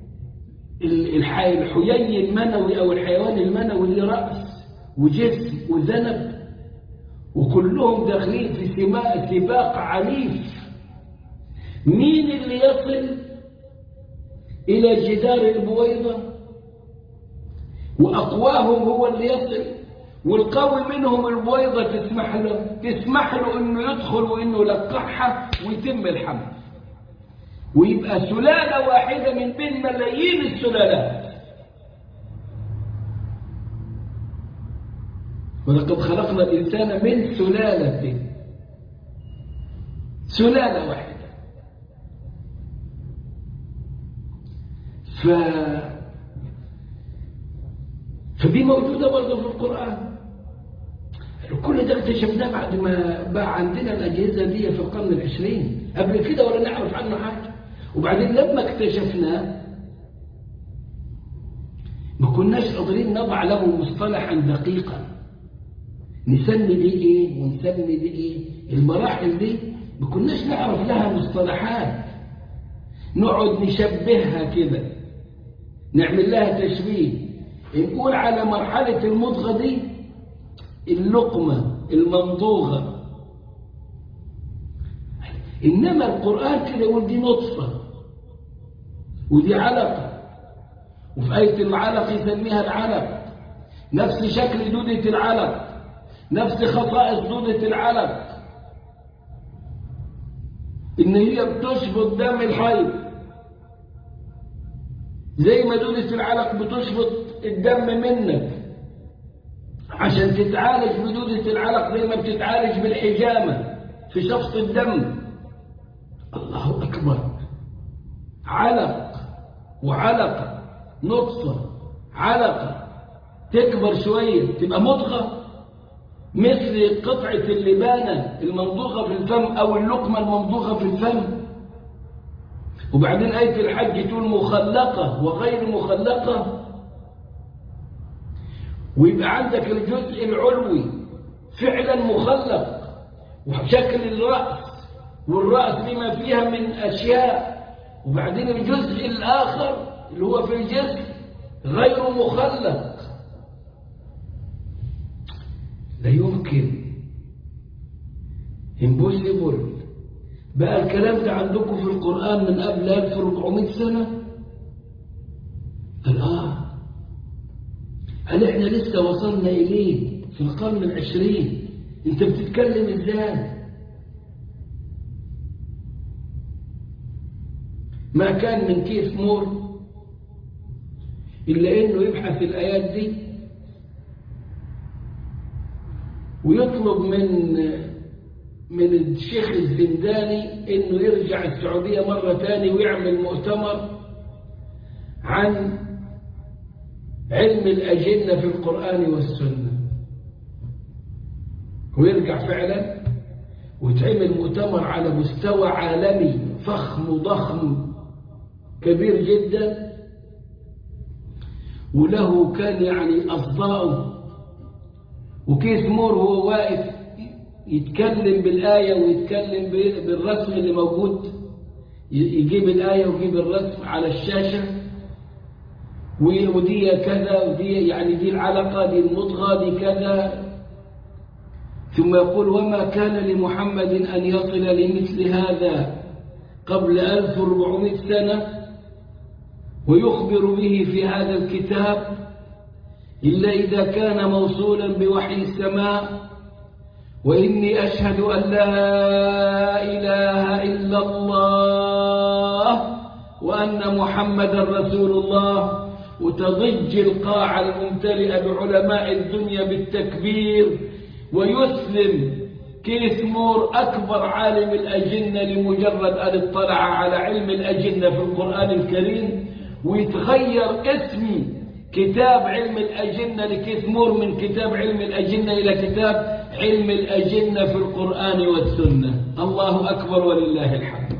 الحيي المنوي أو الحيوان المنوي له رأس وجسم وذنب وكلهم داخلين في سباق عنيف مين اللي يصل إلى جدار البويضة وأقواهم هو اللي يصل والقوي منهم البويضة تسمح له تسمح له إنه يدخل وإنه يلقحها ويتم الحمل ويبقى سلالة واحدة من بين ملايين السلالات ولقد خلقنا الإنسان من سلالة سلالة واحدة ف... فدي موجودة برضه في القرآن كل ده اكتشفناه بعد ما بقى عندنا الأجهزة دي في القرن العشرين قبل كده ولا نعرف عنه حاجة وبعدين لما اكتشفناه ما كناش قادرين نضع له مصطلحا دقيقا نسمي دي ايه ونسمي دي ايه المراحل دي ما كناش نعرف لها مصطلحات نقعد نشبهها كده نعمل لها تشبيه نقول على مرحلة المضغة دي اللقمة الممضوغة إنما القرآن كده يقول دي نطفة ودي علقة وفي آية العلق يسميها العلق نفس شكل دودة العلق نفس خصائص دودة العلق إن هي بتشفط دم الحيض زي ما دودة العلق بتشفط الدم منك عشان تتعالج بدودة العلق زي ما بتتعالج بالحجامة في شفط الدم الله أكبر علق وعلقة نطفة علقة تكبر شوية تبقى مضغة مثل قطعة اللبانة الممضوغة في الفم أو اللقمة الممضوغة في الفم وبعدين آية الحج تقول مخلقة وغير مخلقة ويبقى عندك الجزء العلوي فعلا مخلق وشكل الرأس والرأس بما فيها من أشياء وبعدين الجزء الآخر اللي هو في الجسم غير مخلق لا يمكن impossible بقى الكلام ده عندكم في القرآن من قبل 1400 سنة قال آه هل احنا لسه وصلنا إليه في القرن العشرين انت بتتكلم ازاي ما كان من كيف مور إلا إنه يبحث الآيات دي ويطلب من من الشيخ الزنداني إنه يرجع السعودية مرة تاني ويعمل مؤتمر عن علم الأجنة في القرآن والسنة ويرجع فعلا ويتعمل مؤتمر على مستوى عالمي فخم ضخم كبير جدا وله كان يعني أصداؤه وكيس مور هو واقف يتكلم بالآية ويتكلم بالرسم اللي موجود يجيب الآية ويجيب الرسم على الشاشة ودي كذا ودي يعني دي العلقة دي المضغة دي كذا ثم يقول وما كان لمحمد أن يصل لمثل هذا قبل 1400 سنة ويخبر به في هذا الكتاب إلا إذا كان موصولا بوحي السماء وإني أشهد أن لا إله إلا الله وأن محمدا رسول الله وتضج القاعة الممتلئة بعلماء الدنيا بالتكبير ويسلم كيث مور أكبر عالم الأجنة لمجرد أن اطلع على علم الأجنة في القرآن الكريم ويتغير اسم كتاب علم الأجنة لكيث مور من كتاب علم الأجنة إلى كتاب علم الأجنة في القرآن والسنة الله أكبر ولله الحمد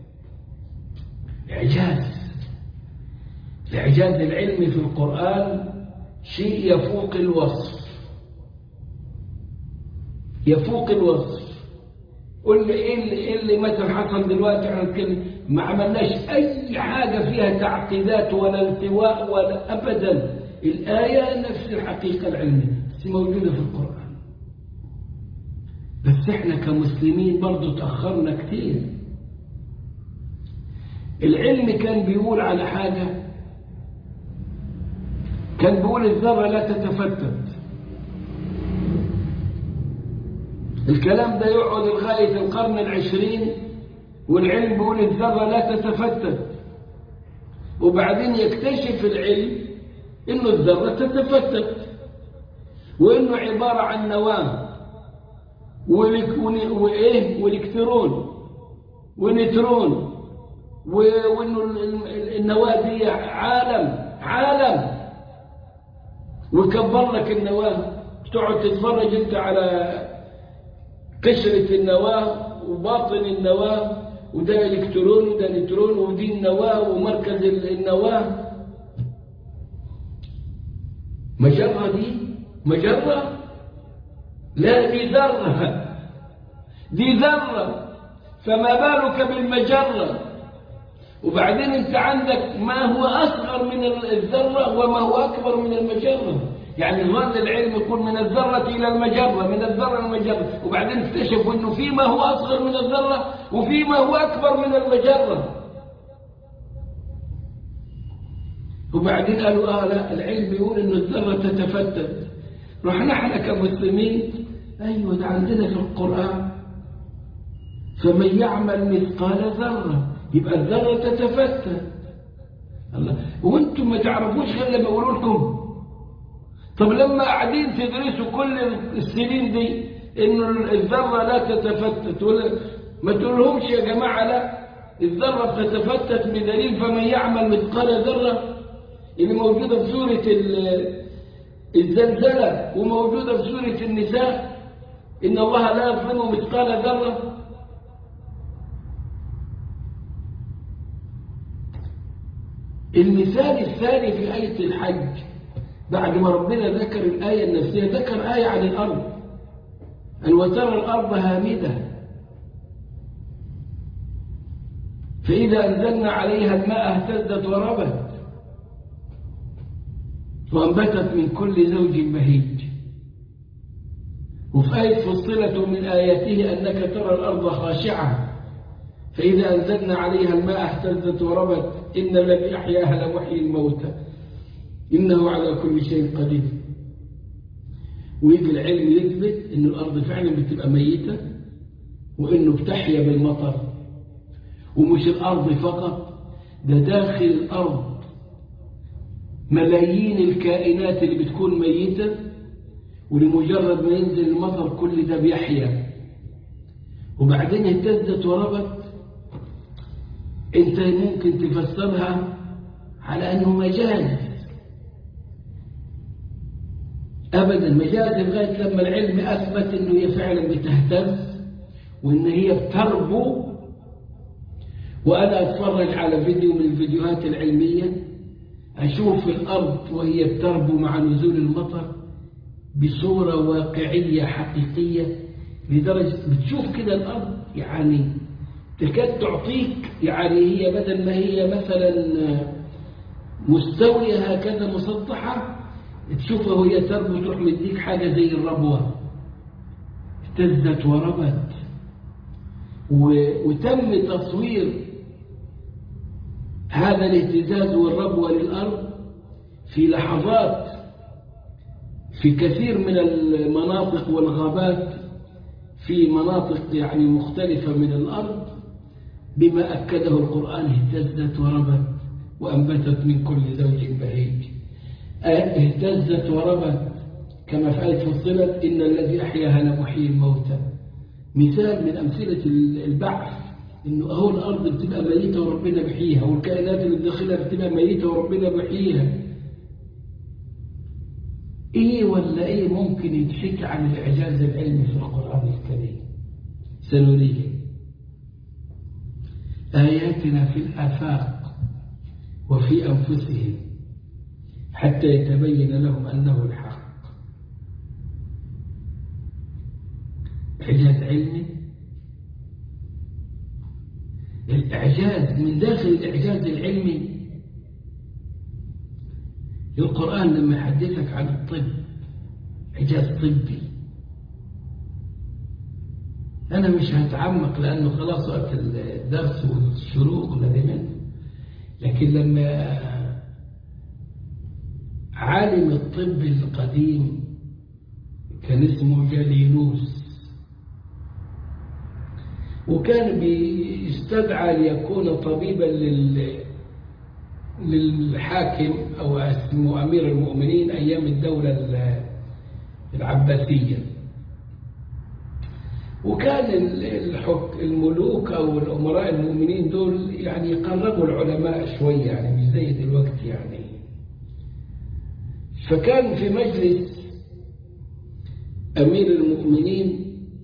إعجاز الإعجاز العلمي في القرآن شيء يفوق الوصف يفوق الوصف قل لي ايه اللي, إيه اللي مثلا حصل دلوقتي احنا نتكلم ما عملناش اي حاجه فيها تعقيدات ولا التواء ولا ابدا الايه نفس الحقيقه العلميه بس موجوده في القران بس احنا كمسلمين برضو تاخرنا كتير العلم كان بيقول على حاجه كان بيقول الذره لا تتفتت الكلام ده يقعد لغاية القرن العشرين والعلم بيقول الذرة لا تتفتت وبعدين يكتشف العلم انه الذرة تتفتت وانه عبارة عن نواة وايه والكترون ونيوترون وانه النواة دي عالم عالم ويكبر لك النواة تقعد تتفرج انت على قشرة النواة وباطن النواة وده الكترون وده نيوترون ودي النواة ومركز النواة مجرة دي مجرة لا دي ذرة دي ذرة فما بالك بالمجرة وبعدين انت عندك ما هو أصغر من الذرة وما هو أكبر من المجرة يعني ظل العلم يكون من الذرة إلى المجرة من الذرة إلى المجرة وبعدين اكتشفوا أنه في ما هو أصغر من الذرة وفي ما هو أكبر من المجرة وبعدين قالوا آه لا العلم يقول أن الذرة تتفتت رحنا احنا كمسلمين أيوة ده عندنا في القرآن فمن يعمل مثقال ذرة يبقى الذرة تتفتت الله وانتم ما تعرفوش غير لما يقولوا لكم طب لما قاعدين تدرسوا كل السنين دي انه الذرة لا تتفتت ولا ما تقولهمش يا جماعة لا الذرة بتتفتت بدليل فمن يعمل مثقال ذرة اللي موجودة في سورة الزلزلة وموجودة في سورة النساء إن الله لا يظلم مثقال ذرة المثال الثاني في آية الحج بعد ما ربنا ذكر الآية النفسية ذكر آية عن الأرض أن وترى الأرض هامدة فإذا أنزلنا عليها الماء اهتزت وربت وأنبتت من كل زوج بهيج وفي آية فصلت من آياته أنك ترى الأرض خاشعة فإذا أنزلنا عليها الماء اهتزت وربت إن الذي أحياها لمحيي الموتى إنه على كل شيء قدير ويجي العلم يثبت إن الأرض فعلا بتبقى ميتة وإنه بتحيا بالمطر ومش الأرض فقط ده داخل الأرض ملايين الكائنات اللي بتكون ميتة ولمجرد ما ينزل المطر كل ده بيحيا وبعدين اهتزت وربت انت ممكن تفسرها على انه مجاز ابدا مجاز لغايه لما العلم اثبت انه هي فعلا بتهتز وان هي بتربو وانا اتفرج على فيديو من الفيديوهات العلميه اشوف الارض وهي بتربو مع نزول المطر بصوره واقعيه حقيقيه لدرجه بتشوف كده الارض يعني تكاد تعطيك يعني هي بدل ما هي مثلا مستوية هكذا مسطحة تشوفها وهي تربو تروح مديك حاجة زي الربوة اهتزت وربت وتم تصوير هذا الاهتزاز والربوة للأرض في لحظات في كثير من المناطق والغابات في مناطق يعني مختلفة من الأرض بما أكده القرآن اهتزت وربت وأنبتت من كل زوج بهيج اهتزت وربت كما في آية فصلت إن الذي أحياها لمحيي الموتى مثال من أمثلة البعث إنه أهو الأرض بتبقى ميتة وربنا بيحييها والكائنات اللي داخلها بتبقى ميتة وربنا بيحييها إيه ولا إيه ممكن يتحكي عن الإعجاز العلمي في القرآن الكريم سنريه آياتنا في الآفاق وفي أنفسهم حتى يتبين لهم أنه الحق إعجاز علمي الإعجاز من داخل الإعجاز العلمي القرآن لما يحدثك عن الطب إعجاز طبي أنا مش هتعمق لأنه خلاص وقت الدرس والشروق لدي منه لكن لما عالم الطب القديم كان اسمه جالينوس وكان بيستدعى ليكون طبيبا لل للحاكم أو اسمه أمير المؤمنين أيام الدولة العباسية وكان الحك الملوك أو الأمراء المؤمنين دول يعني يقربوا العلماء شوية يعني مش زي دلوقتي يعني فكان في مجلس أمير المؤمنين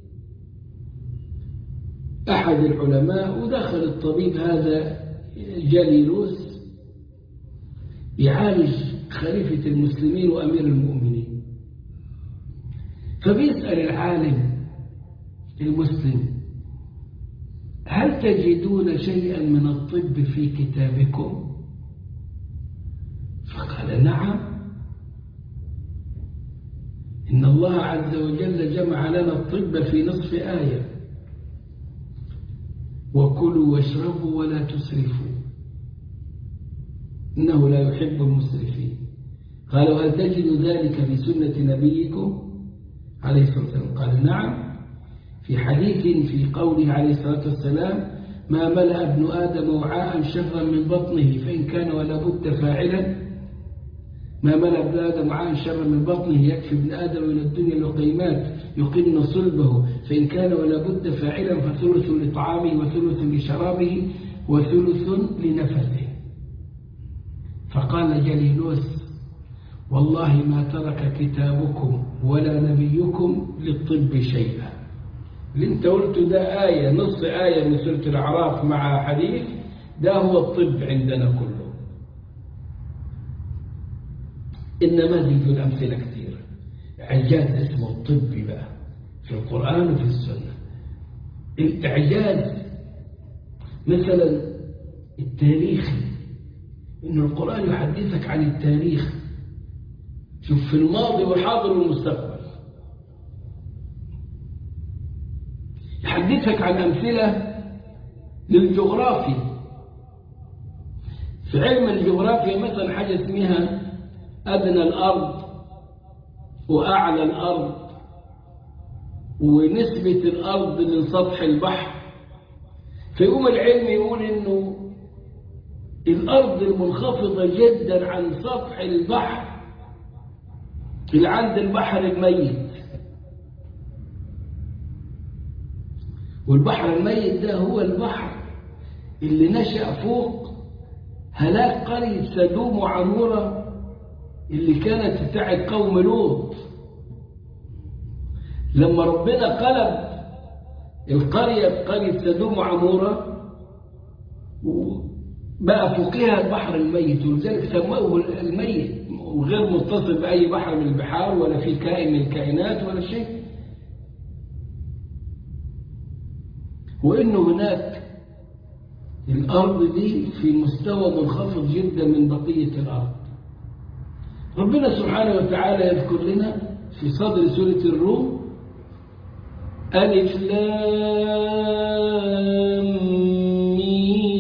أحد العلماء ودخل الطبيب هذا جاليلوس يعالج خليفة المسلمين وأمير المؤمنين فبيسأل العالم المسلم هل تجدون شيئا من الطب في كتابكم فقال نعم إن الله عز وجل جمع لنا الطب في نصف آية وكلوا واشربوا ولا تسرفوا إنه لا يحب المسرفين قالوا هل تجد ذلك في سنة نبيكم عليه الصلاة والسلام قال نعم في حديث في قوله عليه الصلاة والسلام ما ملأ ابن آدم وعاء شرا من بطنه فإن كان ولا بد فاعلا ما ملأ ابن آدم عن شر من بطنه يكفي ابن آدم من الدنيا لقيمات يقن صلبه فإن كان ولا بد فاعلا فثلث لطعامه وثلث لشرابه وثلث لنفسه فقال جليلوس والله ما ترك كتابكم ولا نبيكم للطب شيئا اللي انت قلته ده آية نص آية من سورة الأعراف مع حديث ده هو الطب عندنا كله إنما ذي الأمثلة كثيرة إعجاز اسمه الطب بقى في القرآن وفي السنة الإعجاز مثلا التاريخي إن القرآن يحدثك عن التاريخ شوف في الماضي والحاضر والمستقبل يحدثك عن أمثلة للجغرافيا في علم الجغرافيا مثلا حاجة اسمها أدنى الأرض وأعلى الأرض ونسبة الأرض لسطح البحر فيقوم العلم يقول إنه الأرض المنخفضة جدا عن سطح البحر اللي عند البحر الميت والبحر الميت ده هو البحر اللي نشأ فوق هلاك قرية سدوم وعمورة اللي كانت بتاعت قوم لوط لما ربنا قلب القرية قرية سدوم وعمورة بقى فوقها البحر الميت ولذلك سموه الميت وغير متصل بأي بحر من البحار ولا في كائن من الكائنات ولا شيء وإنه هناك الأرض دي في مستوى منخفض جدا من بقية الأرض ربنا سبحانه وتعالى يذكر لنا في صدر سورة الروم ألف لام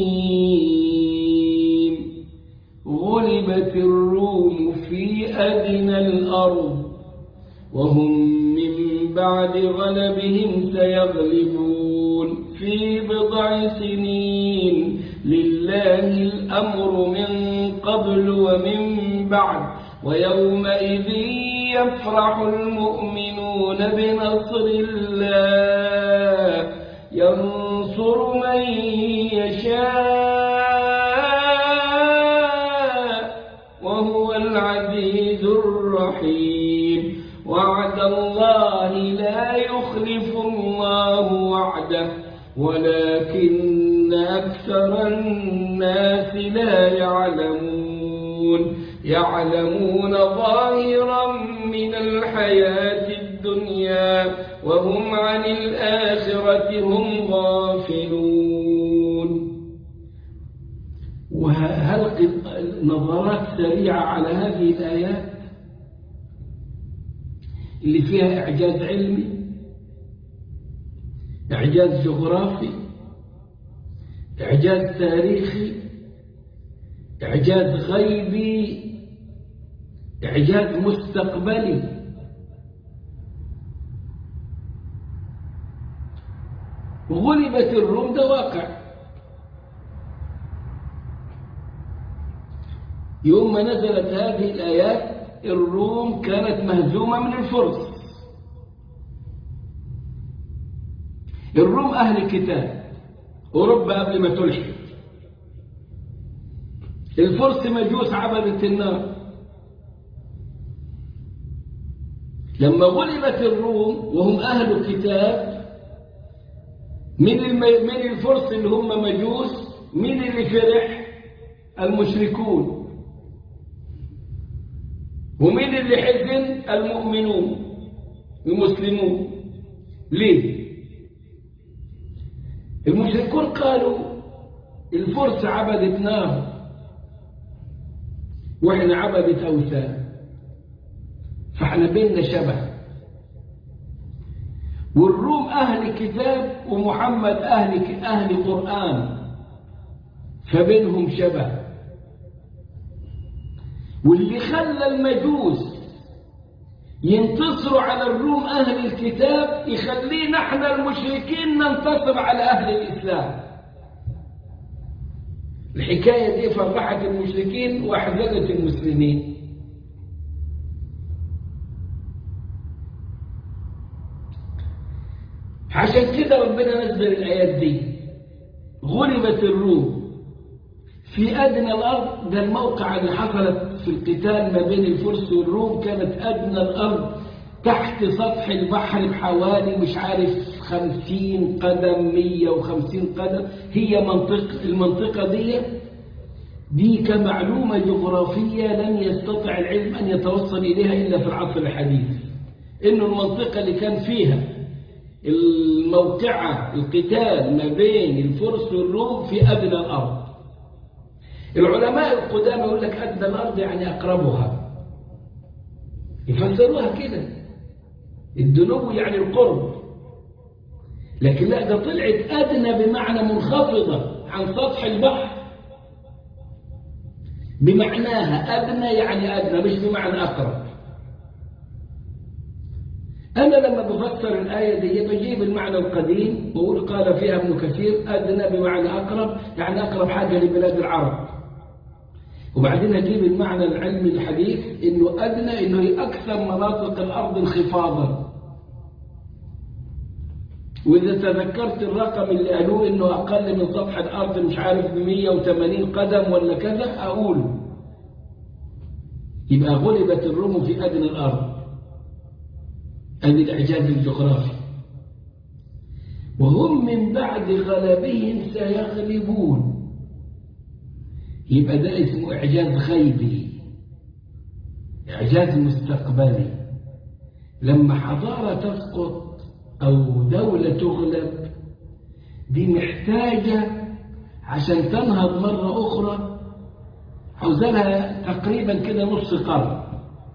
ميم غلبت الروم في أدنى الأرض وهم من بعد غلبهم سيغلبون في بضع سنين لله الأمر من قبل ومن بعد ويومئذ يفرح المؤمنون بنصر الله ينصر من يشاء وهو العزيز الرحيم وعد الله لا يخلف الله وعده ولكن أكثر الناس لا يعلمون يعلمون ظاهرا من الحياة الدنيا وهم عن الآخرة هم غافلون وهلقي نظرات سريعة على هذه الآيات اللي فيها إعجاز علمي إعجاز جغرافي إعجاز تاريخي إعجاز غيبي إعجاز مستقبلي غلبت الروم ده واقع يوم ما نزلت هذه الآيات الروم كانت مهزومة من الفرس الروم أهل كتاب أوروبا قبل ما تلحد الفرس مجوس عبدة النار لما غلبت الروم وهم أهل كتاب من المي... من الفرس اللي هم مجوس مين اللي فرح المشركون ومين اللي حزن المؤمنون المسلمون ليه المشركون قالوا الفرس عبدت نار واحنا عبدت اوثان فاحنا بيننا شبه والروم اهل كتاب ومحمد اهل اهل قران فبينهم شبه واللي خلى المجوس ينتصروا على الروم أهل الكتاب يخلينا احنا المشركين ننتصر على أهل الإسلام الحكاية دي فرحت المشركين وأحزنت المسلمين عشان كده ربنا نزل الآيات دي غلبت الروم في أدنى الأرض ده الموقع اللي حصلت في القتال ما بين الفرس والروم كانت أدنى الأرض تحت سطح البحر بحوالي مش عارف خمسين قدم مية وخمسين قدم هي منطقة المنطقة دي دي كمعلومة جغرافية لم يستطع العلم أن يتوصل إليها إلا في العصر الحديث إنه المنطقة اللي كان فيها الموقعة القتال ما بين الفرس والروم في أدنى الأرض العلماء القدامى يقول لك أدنى الأرض يعني أقربها يفسروها كده الدنو يعني القرب لكن لا ده طلعت أدنى بمعنى منخفضة عن سطح البحر بمعناها أدنى يعني أدنى مش بمعنى أقرب أنا لما بفسر الآية دي بجيب المعنى القديم وقول قال فيها ابن كثير أدنى بمعنى أقرب يعني أقرب حاجة لبلاد العرب وبعدين أجيب المعنى العلمي الحديث إنه أدنى إنه هي أكثر مناطق الأرض انخفاضا وإذا تذكرت الرقم اللي قالوه إنه أقل من سطح الأرض مش عارف ب 180 قدم ولا كذا أقوله يبقى غلبت الروم في أدنى الأرض هذه الإعجاز الجغرافي وهم من بعد غلبهم سيغلبون يبقى ده اسمه إعجاز غيبي إعجاز مستقبلي لما حضارة تسقط أو دولة تغلب دي محتاجة عشان تنهض مرة أخرى عاوزالها تقريبا كده نص قرن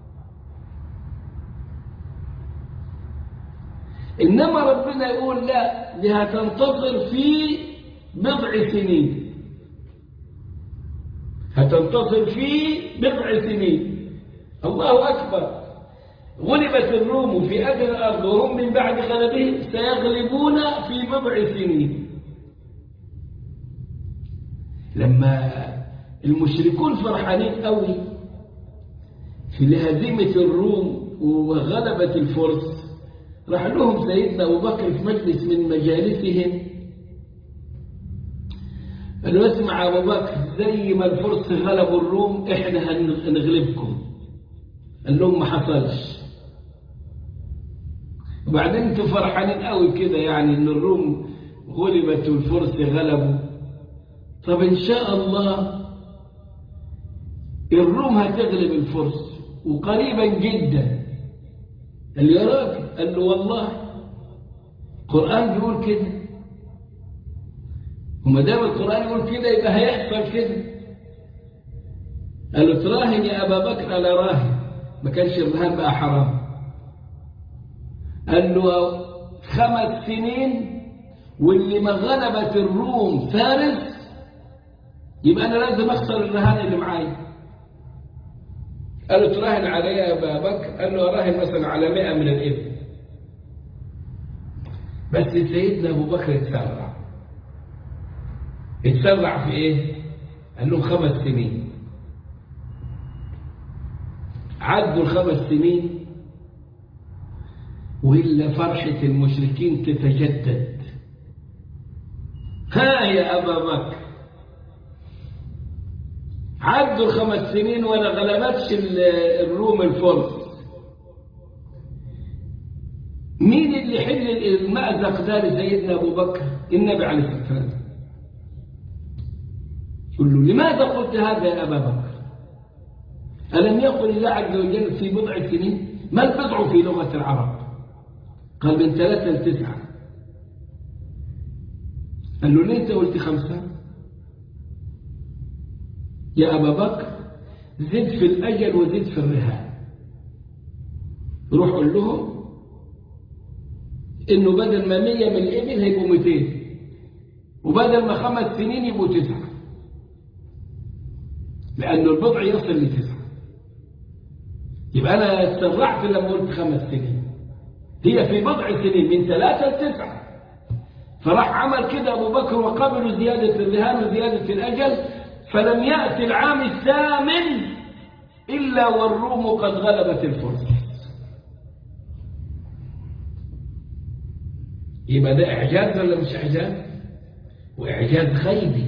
إنما ربنا يقول لا دي هتنتصر في بضع سنين هتنتصر في بضع سنين الله أكبر غلبت الروم في أدنى الأرض وهم من بعد غلبهم سيغلبون في بضع سنين لما المشركون فرحانين قوي في هزيمة الروم وغلبة الفرس راح لهم سيدنا أبو بكر في مجلس من مجالسهم قال له اسمع أبو بكر زي ما الفرس غلبوا الروم إحنا هنغلبكم قال لهم ما حصلش وبعدين انتوا فرحانين قوي كده يعني ان الروم غلبت والفرس غلبوا طب ان شاء الله الروم هتغلب الفرس وقريبا جدا قال له يا راجل قال له والله القرآن بيقول كده وما دام القرآن يقول كده يبقى هيحصل كده قال له تراهن يا أبا بكر على راهن ما كانش الرهان بقى حرام قال له خمس سنين واللي ما غلبت الروم فارس يبقى أنا لازم أخسر الرهان اللي معايا قال له تراهن علي يا أبا بكر قال له أراهن مثلا على مئة من الإبل بس سيدنا أبو بكر اتسرع اتسرع في إيه؟ قال له خمس سنين عدوا الخمس سنين وإلا فرحة المشركين تتجدد ها يا أبا بكر عدوا الخمس سنين ولا غلبتش الروم الفرس مين اللي حل المأزق ده لسيدنا أبو بكر النبي عليه الصلاة والسلام يقول له لماذا قلت هذا يا أبا بكر ألم يقل الله عز وجل في بضع سنين ما البضع في لغة العرب قال من ثلاثة لتسعة قال له ليه انت قلت خمسة يا أبا بكر زد في الأجل وزد في الرهان روح قول لهم إنه بدل ما مية من الإبل هيبقوا ميتين وبدل ما خمس سنين يبقوا تسعة لأنه البضع يصل لتسعة يبقى أنا اتسرعت لما قلت خمس سنين هي في بضع سنين من ثلاثة لتسعة فراح عمل كده أبو بكر وقبلوا زيادة الرهان وزيادة الأجل فلم يأتي العام الثامن إلا والروم قد غلبت الفرس يبقى ده إعجاز ولا مش إعجاز وإعجاز غيبي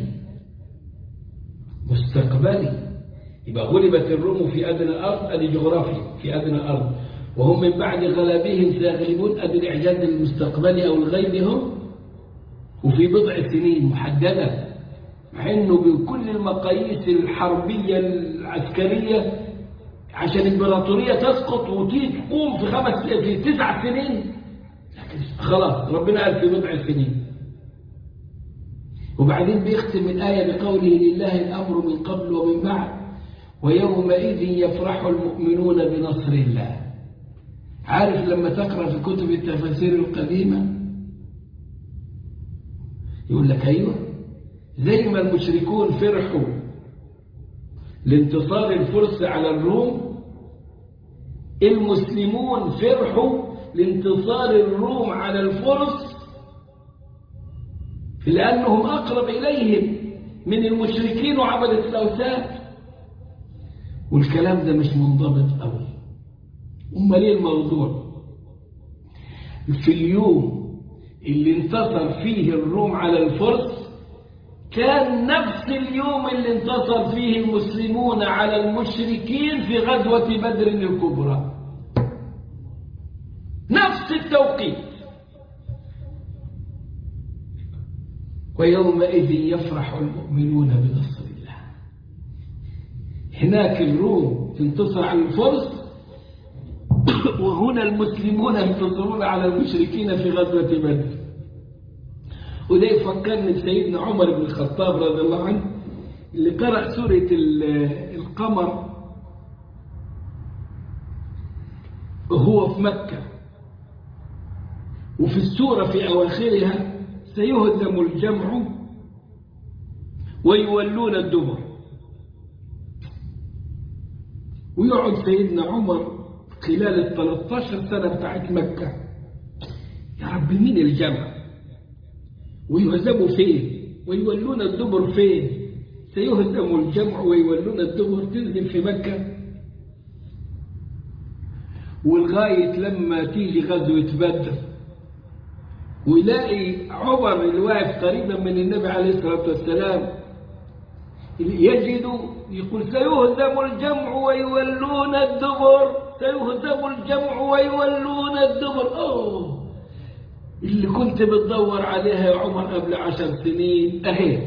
مستقبلي يبقى غلبت الروم في أدنى الأرض أدي جغرافيا في أدنى الأرض وهم من بعد غلبهم سيغلبون أدي الإعجاز المستقبلي أو الغيبي هم وفي بضع سنين محددة مع أنه بكل المقاييس الحربية العسكرية عشان الإمبراطورية تسقط وتيجي تقوم في خمس في تسع سنين خلاص ربنا قال في بضع سنين وبعدين بيختم الآية بقوله لله الأمر من قبل ومن بعد ويومئذ يفرح المؤمنون بنصر الله عارف لما تقرأ في كتب التفاسير القديمة يقول لك أيوة زي ما المشركون فرحوا لانتصار الفرس على الروم المسلمون فرحوا لانتصار الروم على الفرس لأنهم أقرب إليهم من المشركين وعبدة الأوثان والكلام ده مش منضبط قوي أمال ليه الموضوع في اليوم اللي انتصر فيه الروم على الفرس كان نفس اليوم اللي انتصر فيه المسلمون على المشركين في غزوة بدر الكبرى نفس التوقيت ويومئذ يفرح المؤمنون بنصر الله هناك الروم تنتصر على الفرس وهنا المسلمون ينتصرون على المشركين في غزوة بدر وده يفكرني بسيدنا عمر بن الخطاب رضي الله عنه اللي قرأ سورة القمر وهو في مكة وفي السورة في أواخرها سيهزم الجمع ويولون الدبر ويقعد سيدنا عمر خلال ال 13 سنة بتاعت مكة يا رب مين الجمع ويهزموا فين ويولون الدبر فين سيهزم الجمع ويولون الدبر تنزل في مكة ولغاية لما تيجي غزوة بدر ويلاقي عمر اللي واقف قريبا من النبي عليه الصلاة والسلام يجد يقول سيهزم الجمع ويولون الدبر سيهزم الجمع ويولون الدبر أوه اللي كنت بتدور عليها يا عمر قبل عشر سنين أهي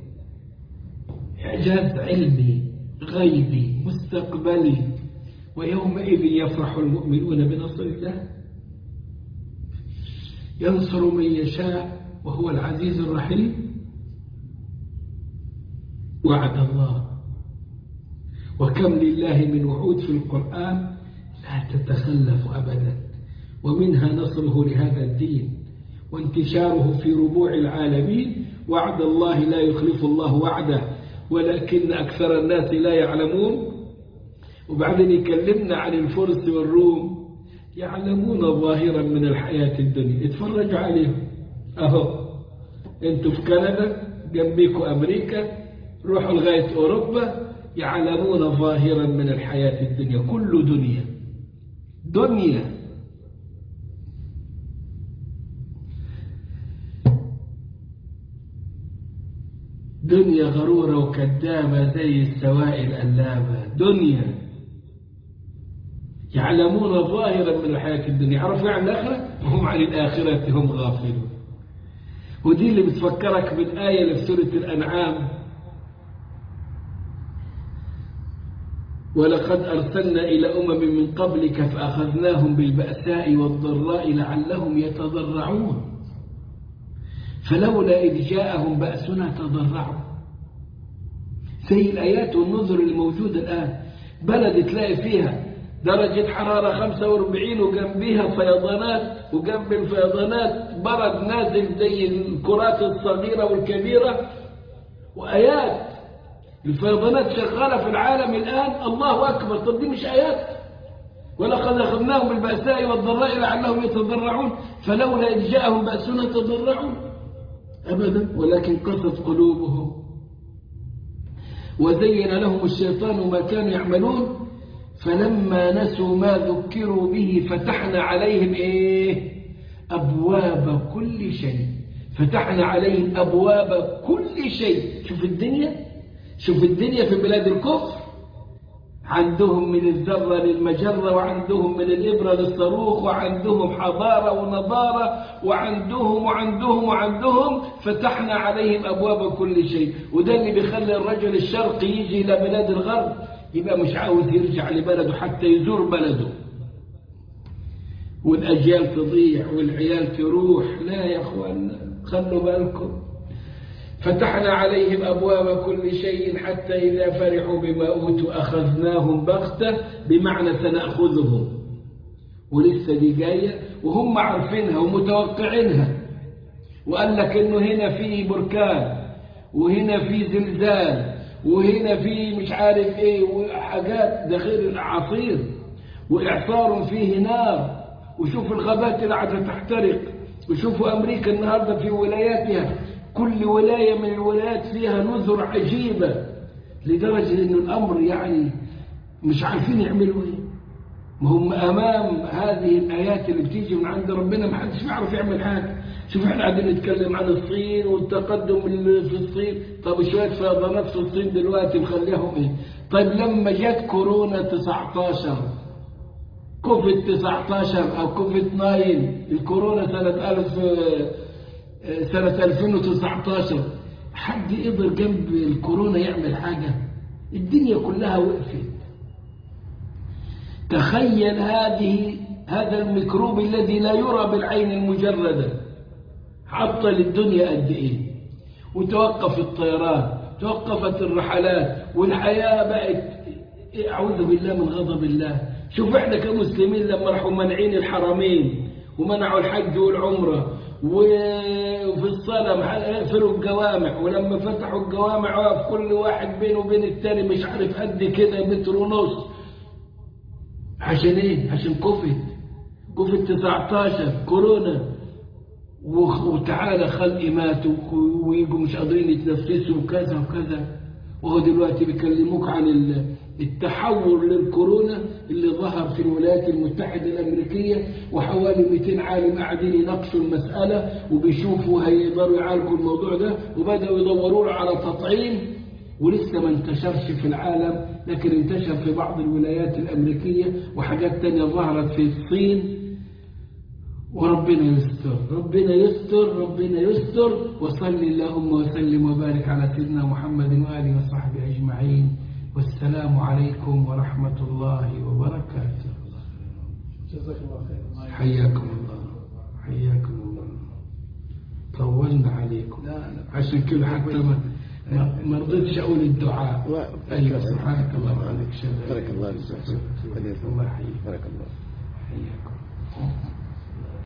إعجاز علمي غيبي مستقبلي ويومئذ يفرح المؤمنون بنصر الله ينصر من يشاء وهو العزيز الرحيم وعد الله وكم لله من وعود في القرآن لا تتخلف أبدا ومنها نصره لهذا الدين وانتشاره في ربوع العالمين وعد الله لا يخلف الله وعده ولكن أكثر الناس لا يعلمون وبعدين يكلمنا عن الفرس والروم يعلمون ظاهرا من الحياة الدنيا اتفرجوا عليهم أهو انتوا في كندا جنبيكوا أمريكا روحوا لغاية أوروبا يعلمون ظاهرا من الحياة الدنيا كل دنيا دنيا دنيا غرورة وكذابة زي السوائل اللامة دنيا يعلمون ظاهرا من الحياة الدنيا عرفوا عن الآخرة وهم عن الآخرة هم غافلون ودي اللي بتفكرك بالآية اللي في سورة الأنعام ولقد أرسلنا إلى أمم من قبلك فأخذناهم بالبأساء والضراء لعلهم يتضرعون فلولا إذ جاءهم بأسنا تضرعوا زي الآيات والنظر الموجودة الآن بلد تلاقي فيها درجة حرارة 45 وجنبيها فيضانات وجنب الفيضانات برد نازل زي الكرات الصغيرة والكبيرة وآيات الفيضانات شغالة في العالم الآن الله أكبر طب دي مش آيات ولقد أخذناهم بالبأساء والضراء لعلهم يتضرعون فلولا إذ جاءهم بأسنا تضرعوا أبدا ولكن قست قلوبهم وزين لهم الشيطان ما كانوا يعملون فلما نسوا ما ذكروا به فتحنا عليهم إيه أبواب كل شيء فتحنا عليهم أبواب كل شيء شوف الدنيا شوف الدنيا في بلاد الكفر عندهم من الذرة للمجرة وعندهم من الإبرة للصاروخ وعندهم حضارة ونضارة وعندهم وعندهم وعندهم فتحنا عليهم أبواب كل شيء وده اللي بيخلي الرجل الشرقي يجي إلى بلاد الغرب يبقى مش عاوز يرجع لبلده حتى يزور بلده والأجيال تضيع والعيال تروح لا يا أخوانا خلوا بالكم فتحنا عليهم أبواب كل شيء حتى إذا فرحوا بما أوتوا أخذناهم بغتة بمعنى سنأخذهم ولسه دي جاية وهم عارفينها ومتوقعينها وقال لك إنه هنا في بركان وهنا في زلزال وهنا في مش عارف إيه وحاجات ده غير الأعاصير وإعصار فيه نار وشوف الغابات اللي قاعدة تحترق وشوفوا أمريكا النهاردة في ولاياتها كل ولاية من الولايات فيها نذر عجيبة لدرجة أن الأمر يعني مش عارفين يعملوا إيه ما هم أمام هذه الآيات اللي بتيجي من عند ربنا ما حدش بيعرف يعمل حاجة شوف احنا قاعدين نتكلم عن الصين والتقدم اللي في الصين طب شوية فيضانات في الصين دلوقتي مخليهم ايه طيب لما جت كورونا 19 كوفيد 19 او كوفيد 9 الكورونا سنة 1000 سنة 2019 حد قدر جنب الكورونا يعمل حاجة الدنيا كلها وقفت تخيل هذه هذا الميكروب الذي لا يرى بالعين المجردة عطل الدنيا قد ايه وتوقف الطيران توقفت الرحلات والحياة بقت أعوذ بالله من غضب الله شوف احنا كمسلمين لما راحوا منعين الحرمين ومنعوا الحج والعمرة وفي الصلاة قفلوا الجوامع ولما فتحوا الجوامع وقف كل واحد بينه وبين التاني مش عارف قد كده متر ونص عشان ايه؟ عشان كوفيد كوفيد 19 كورونا وتعالى خلق ماتوا ويجوا مش قادرين يتنفسوا وكذا وكذا وهو دلوقتي بيكلموك عن التحول للكورونا اللي ظهر في الولايات المتحدة الأمريكية وحوالي 200 عالم قاعدين يناقشوا المسألة وبيشوفوا هيقدروا يعالجوا الموضوع ده وبدأوا يدوروا له على تطعيم ولسه ما انتشرش في العالم لكن انتشر في بعض الولايات الأمريكية وحاجات تانية ظهرت في الصين وربنا يستر ربنا يستر ربنا يستر وصل اللهم وسلم وبارك على سيدنا محمد وآله وصحبه أجمعين والسلام عليكم ورحمة الله وبركاته جزاك الله خير حياكم الله حياكم الله طولنا عليكم لا لا عشان كده حتى ما ما- ما رضيتش أقول الدعاء و- أيوة سبحانك اللهم وبحمدك أشهد أن لا بارك الله إله إلا فيك. أنت أستغفرك. الله يحييك بارك الله حياكم